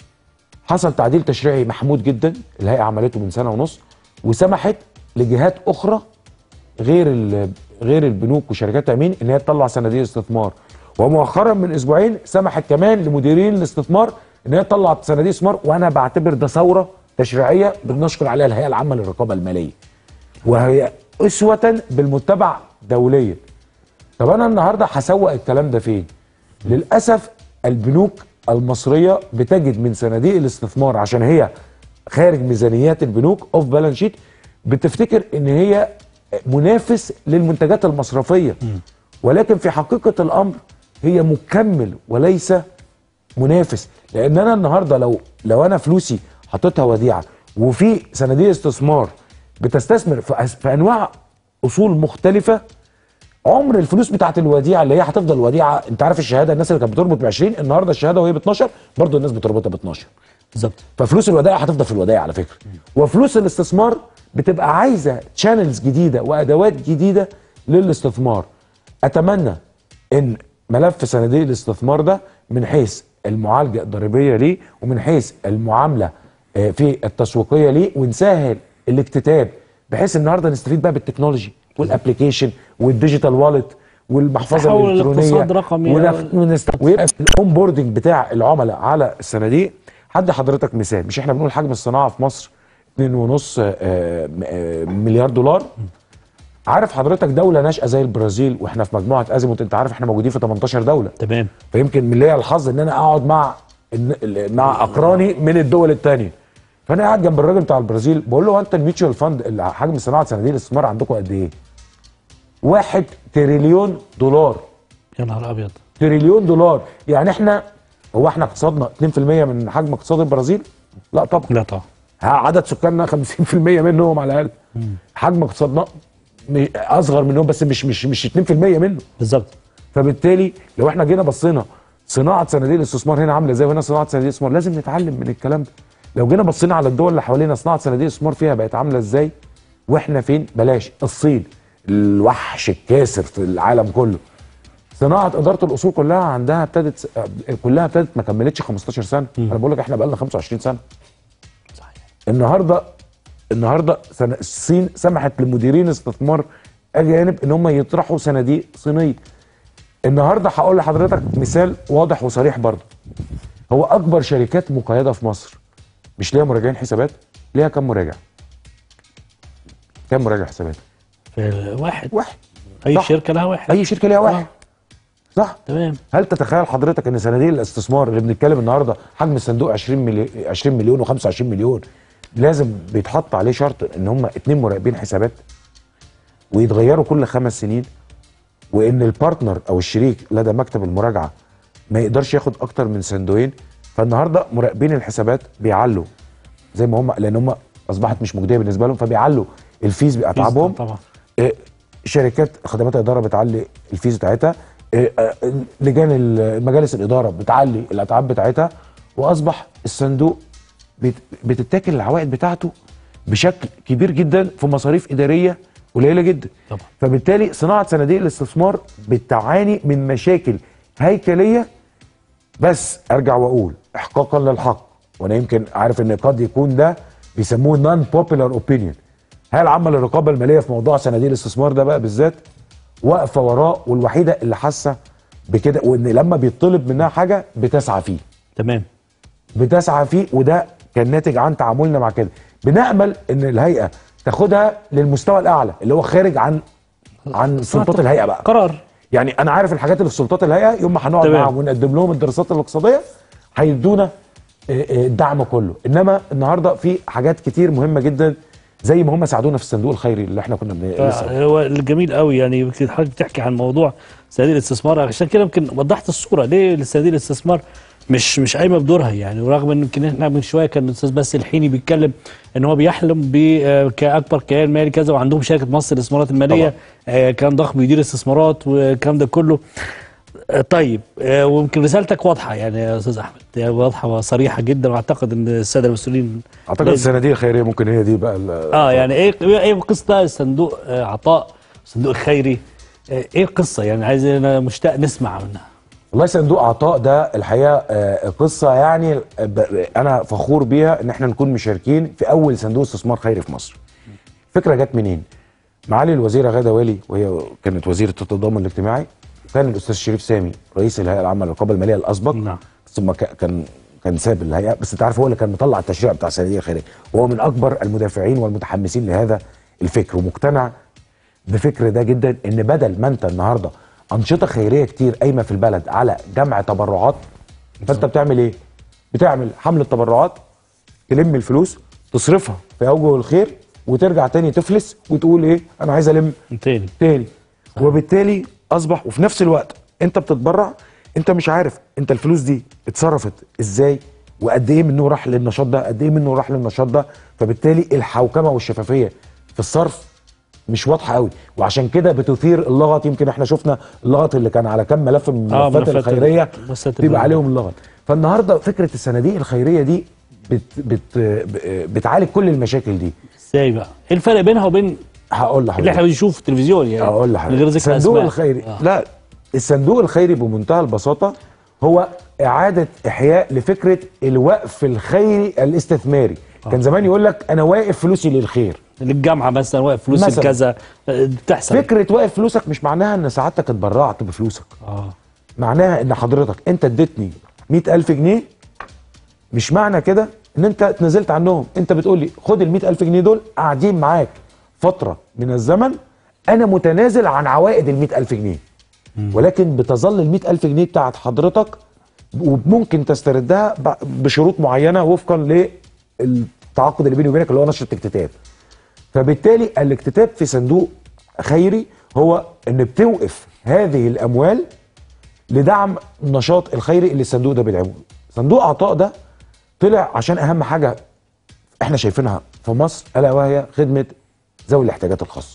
حصل تعديل تشريعي محمود جدا الهيئه عملته من سنه ونص وسمحت لجهات اخرى غير ال- غير البنوك وشركات التامين ان هي تطلع صناديق استثمار ومؤخرا من اسبوعين سمحت كمان لمديرين الاستثمار ان هي تطلع صناديق استثمار وانا بعتبر ده ثوره تشريعيه بنشكر عليها الهيئه العامه للرقابه الماليه وهي اسوه بالمتبع دوليا طب انا النهارده هسوق الكلام ده فين؟ للاسف البنوك المصريه بتجد من صناديق الاستثمار عشان هي خارج ميزانيات البنوك اوف بالانس شيت بتفتكر ان هي منافس للمنتجات المصرفيه ولكن في حقيقه الامر هي مكمل وليس منافس لان انا النهارده لو لو انا فلوسي حطيتها وديعه وفي صناديق استثمار بتستثمر في, أس- في انواع اصول مختلفه عمر الفلوس بتاعت الوديعه اللي هي هتفضل وديعه انت عارف الشهاده الناس اللي كانت بتربط ب 20 النهارده الشهاده وهي ب 12 برضه الناس بتربطها ب 12
بالظبط
ففلوس الودائع هتفضل في الودائع على فكره وفلوس الاستثمار بتبقى عايزه تشانلز جديده وادوات جديده للاستثمار اتمنى ان ملف صناديق الاستثمار ده من حيث المعالجه الضريبيه ليه ومن حيث المعامله آه، في التسويقيه ليه ونسهل الاكتتاب بحيث النهارده نستفيد بقى بالتكنولوجي والابلكيشن والديجيتال والت والمحفظه
تحول
الالكترونيه
الاقتصاد رقمي.
ونف- ونست- ويبقى الاون بوردنج بتاع العملاء على الصناديق هدي حضرتك مثال مش احنا بنقول حجم الصناعه في مصر 2.5 آه، م- آه، مليار دولار عارف حضرتك دوله ناشئه زي البرازيل واحنا في مجموعه ازيموت انت عارف احنا موجودين في 18 دوله
تمام
فيمكن من ليا الحظ ان انا اقعد مع الن- ال- مع اقراني من الدول الثانيه فانا قاعد جنب الراجل بتاع البرازيل بقول له هو انت الميوتشوال فاند حجم صناعه صناديق الاستثمار عندكم قد ايه؟ واحد تريليون دولار
يا نهار ابيض
تريليون دولار يعني احنا هو احنا اقتصادنا 2% من حجم اقتصاد البرازيل؟ لا طبعا
لا طبعا
ها عدد سكاننا 50% منهم على الاقل حجم اقتصادنا م- اصغر منهم بس مش مش مش 2% منه
بالظبط
فبالتالي لو احنا جينا بصينا صناعه صناديق الاستثمار هنا عامله ازاي وهنا صناعه صناديق الاستثمار لازم نتعلم من الكلام ده لو جينا بصينا على الدول اللي حوالينا صناعه صناديق الاستثمار فيها بقت عامله ازاي واحنا فين بلاش الصين الوحش الكاسر في العالم كله صناعه اداره الاصول كلها عندها ابتدت كلها ابتدت ما كملتش 15 سنه انا بقول لك احنا بقى لنا 25 سنه
صحيح
النهارده النهارده سن- الصين سمحت لمديرين استثمار اجانب ان هم يطرحوا صناديق صينيه النهارده هقول لحضرتك مثال واضح وصريح برضه هو اكبر شركات مقيده في مصر مش ليها مراجعين حسابات ليها كم مراجع كم مراجع حسابات
في واحد
واحد
اي
صح.
شركه لها واحد
اي شركه ليها واحد
آه.
صح
تمام
هل تتخيل حضرتك ان صناديق الاستثمار اللي بنتكلم النهارده حجم الصندوق 20 مليون 20 مليون و25 مليون لازم بيتحط عليه شرط ان هم اتنين مراقبين حسابات ويتغيروا كل خمس سنين وان البارتنر او الشريك لدى مكتب المراجعه ما يقدرش ياخد اكتر من صندوقين فالنهارده مراقبين الحسابات بيعلوا زي ما هم لان هم اصبحت مش مجديه بالنسبه لهم فبيعلوا الفيز باتعابهم
طبعا
آه، شركات خدمات الاداره بتعلي الفيز بتاعتها آه، آه، لجان ال- مجالس الاداره بتعلي الاتعاب بتاعتها واصبح الصندوق بت- بتتاكل العوائد بتاعته بشكل كبير جدا في مصاريف اداريه قليله جدا
طبعا.
فبالتالي صناعه صناديق الاستثمار بتعاني من مشاكل هيكليه بس ارجع واقول احقاقا للحق وانا يمكن عارف ان قد يكون ده بيسموه نون بوبيلار اوبينيون هل عمل الرقابه الماليه في موضوع صناديق الاستثمار ده بقى بالذات واقفه وراه والوحيده اللي حاسه بكده وان لما بيطلب منها حاجه بتسعى فيه
تمام
بتسعى فيه وده كان ناتج عن تعاملنا مع كده بنامل ان الهيئه تاخدها للمستوى الاعلى اللي هو خارج عن عن سلطات الهيئه بقى
قرار
يعني انا عارف الحاجات اللي في سلطات الهيئه يوم ما هنقعد
تمام.
معاهم ونقدم لهم الدراسات الاقتصاديه هيدونا آه، آه، الدعم كله انما النهارده في حاجات كتير مهمه جدا زي ما هم ساعدونا في الصندوق الخيري اللي احنا كنا بن... لسه
هو الجميل قوي يعني يمكن حضرتك بتحكي عن موضوع صناديق الاستثمار عشان كده يمكن وضحت الصوره ليه صناديق الاستثمار مش مش قايمه بدورها يعني ورغم ان يمكن احنا من شويه كان الاستاذ باسل الحيني بيتكلم ان هو بيحلم ب آه، كاكبر كيان مالي كذا وعندهم شركه مصر للاستثمارات الماليه آه، كان ضخم بيدير استثمارات والكلام ده كله آه، طيب آه، ويمكن رسالتك واضحه يعني يا استاذ احمد يعني واضحه وصريحه جدا واعتقد ان الساده المسؤولين
اعتقد
لازم-
الصناديق الخيريه ممكن هي دي بقى ال-
اه يعني ايه ايه قصه بقى الصندوق آه، عطاء الصندوق الخيري آه، ايه القصه يعني عايز انا مشتاق نسمع منها
والله صندوق عطاء ده الحقيقه آه، قصه يعني ب- انا فخور بيها ان احنا نكون مشاركين في اول صندوق استثمار خيري في مصر. الفكره جت منين؟ معالي الوزيره غاده والي وهي كانت وزيره التضامن الاجتماعي وكان الاستاذ شريف سامي رئيس الهيئه العامه للرقابه الماليه الاسبق
نعم.
ثم ك- كان كان ساب الهيئه بس انت عارف هو اللي كان مطلع التشريع بتاع الصناديق الخيريه وهو من اكبر المدافعين والمتحمسين لهذا الفكر ومقتنع بفكر ده جدا ان بدل ما انت النهارده انشطه خيريه كتير قايمه في البلد على جمع تبرعات فانت بتعمل ايه؟ بتعمل حمله تبرعات تلم الفلوس تصرفها في اوجه الخير وترجع تاني تفلس وتقول ايه انا عايز الم
تاني
تاني وبالتالي اصبح وفي نفس الوقت انت بتتبرع انت مش عارف انت الفلوس دي اتصرفت ازاي وقد ايه منه راح للنشاط ده قد ايه منه راح للنشاط ده فبالتالي الحوكمه والشفافيه في الصرف مش واضحه قوي وعشان كده بتثير اللغط يمكن احنا شفنا اللغط اللي كان على كم ملف من
آه،
الملفات
ملفات
الخيريه
مؤسسات
بيبقى
الدولة.
عليهم اللغط فالنهارده فكره الصناديق الخيريه دي بت بت بتعالج كل المشاكل دي
ازاي بقى ايه الفرق بينها وبين
هقول لحضرتك
اللي احنا بنشوفه في التلفزيون يعني
اقول
من
لحضرتك
غير ذكر
الصندوق
اسماء
الخيري
آه.
لا الصندوق الخيري بمنتهى البساطه هو اعاده احياء لفكره الوقف الخيري الاستثماري كان زمان يقول لك انا واقف فلوسي للخير
للجامعه مثلا واقف فلوس
مثلاً.
كذا آه، بتحصل
فكره واقف فلوسك مش معناها ان سعادتك اتبرعت بفلوسك
اه
معناها ان حضرتك انت اديتني 100000 جنيه مش معنى كده ان انت اتنازلت عنهم انت بتقول لي خد ال 100000 جنيه دول قاعدين معاك فتره من الزمن انا متنازل عن عوائد ال 100000 جنيه ولكن بتظل ال 100000 جنيه بتاعت حضرتك وممكن تستردها ب- بشروط معينه وفقا للتعاقد اللي بيني وبينك اللي هو نشر الاكتتاب فبالتالي الاكتتاب في صندوق خيري هو ان بتوقف هذه الاموال لدعم النشاط الخيري اللي الصندوق ده بيدعمه صندوق عطاء ده طلع عشان اهم حاجه احنا شايفينها في مصر الا وهي خدمه ذوي الاحتياجات الخاصه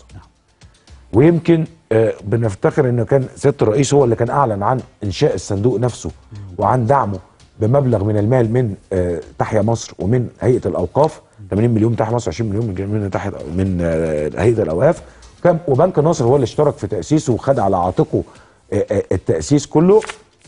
ويمكن آه، بنفتخر انه كان سياده الرئيس هو اللي كان اعلن عن انشاء الصندوق نفسه وعن دعمه بمبلغ من المال من آه، تحيا مصر ومن هيئه الاوقاف 80 مليون تحيا مصر 20 مليون من من تحيا من آه، هيئه الاوقاف كان وبنك الناصر هو اللي اشترك في تاسيسه وخد على عاتقه آه، آه، التاسيس كله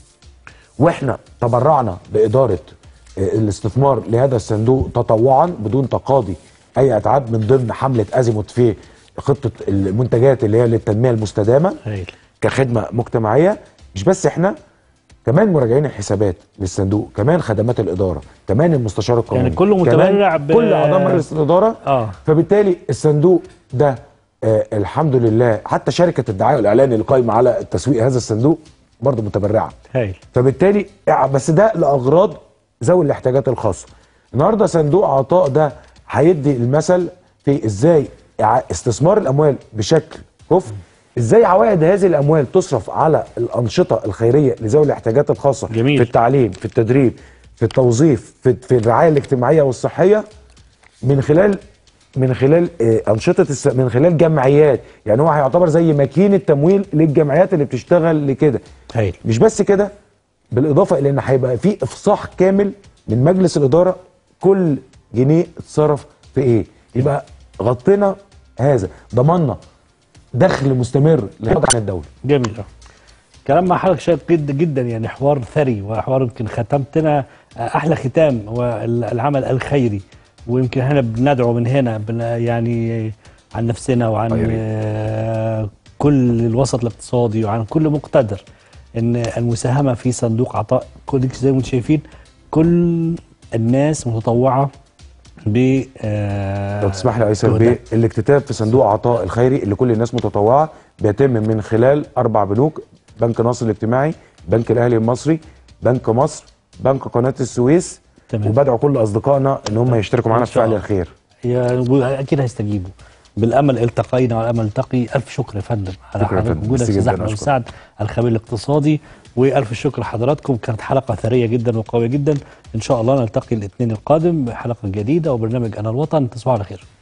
واحنا تبرعنا باداره آه، الاستثمار لهذا الصندوق تطوعا بدون تقاضي اي اتعاب من ضمن حمله ازيموت في خطه المنتجات اللي هي للتنميه المستدامه
هايل
كخدمه مجتمعيه مش بس احنا كمان مراجعين الحسابات للصندوق كمان خدمات الاداره كمان المستشار القانوني
يعني كله
كمان
متبرع ب-
كل اعضاء مجلس الاداره
آه.
فبالتالي الصندوق ده آه الحمد لله حتى شركه الدعايه والاعلان اللي قايمه على التسويق هذا الصندوق برضه متبرعه
هايل
فبالتالي بس ده لاغراض ذوي الاحتياجات الخاصه النهارده صندوق عطاء ده هيدي المثل في ازاي إع- استثمار الاموال بشكل كفء ازاي عوائد هذه الاموال تصرف على الانشطه الخيريه لذوي الاحتياجات الخاصه
جميل.
في التعليم في التدريب في التوظيف في, في الرعايه الاجتماعيه والصحيه من خلال من خلال آه، انشطه الس... من خلال جمعيات يعني هو هيعتبر زي ماكينه تمويل للجمعيات اللي بتشتغل لكده
هايل
مش بس كده بالاضافه الى ان هيبقى في افصاح كامل من مجلس الاداره كل جنيه اتصرف في ايه يبقى غطينا هذا ضمننا دخل مستمر لحضر الدوله
جميل آه. كلام مع حضرتك شيق جدا جدا يعني حوار ثري وحوار يمكن ختمتنا آه، احلى ختام هو ال- العمل الخيري ويمكن هنا بندعو من هنا بن- يعني عن نفسنا وعن
آه، يا ريت.
آه، كل الوسط الاقتصادي وعن كل مقتدر ان المساهمه في صندوق عطاء كل زي ما انتم شايفين كل الناس متطوعه ب آه،
لو تسمح لي يا ايسر
جهدها.
بيه الاكتتاب في صندوق عطاء الخيري اللي كل الناس متطوعه بيتم من خلال اربع بنوك بنك ناصر الاجتماعي بنك الاهلي المصري بنك مصر بنك قناه السويس
تمام.
وبدعو كل اصدقائنا ان هم يشتركوا معانا
إن
في
شاء
فعل
الله.
الخير
يا- اكيد هيستجيبوا بالامل التقينا والامل التقي الف شكر يا فندم على
شكرا يا
حضرتك
فندم.
وجودك
ميرسي
استاذ
جداً،
احمد
أشكرك.
مساعد الخبير الاقتصادي والف شكر لحضراتكم كانت حلقه ثريه جدا وقويه جدا ان شاء الله نلتقي الاثنين القادم بحلقه جديده وبرنامج انا الوطن تصبحوا على خير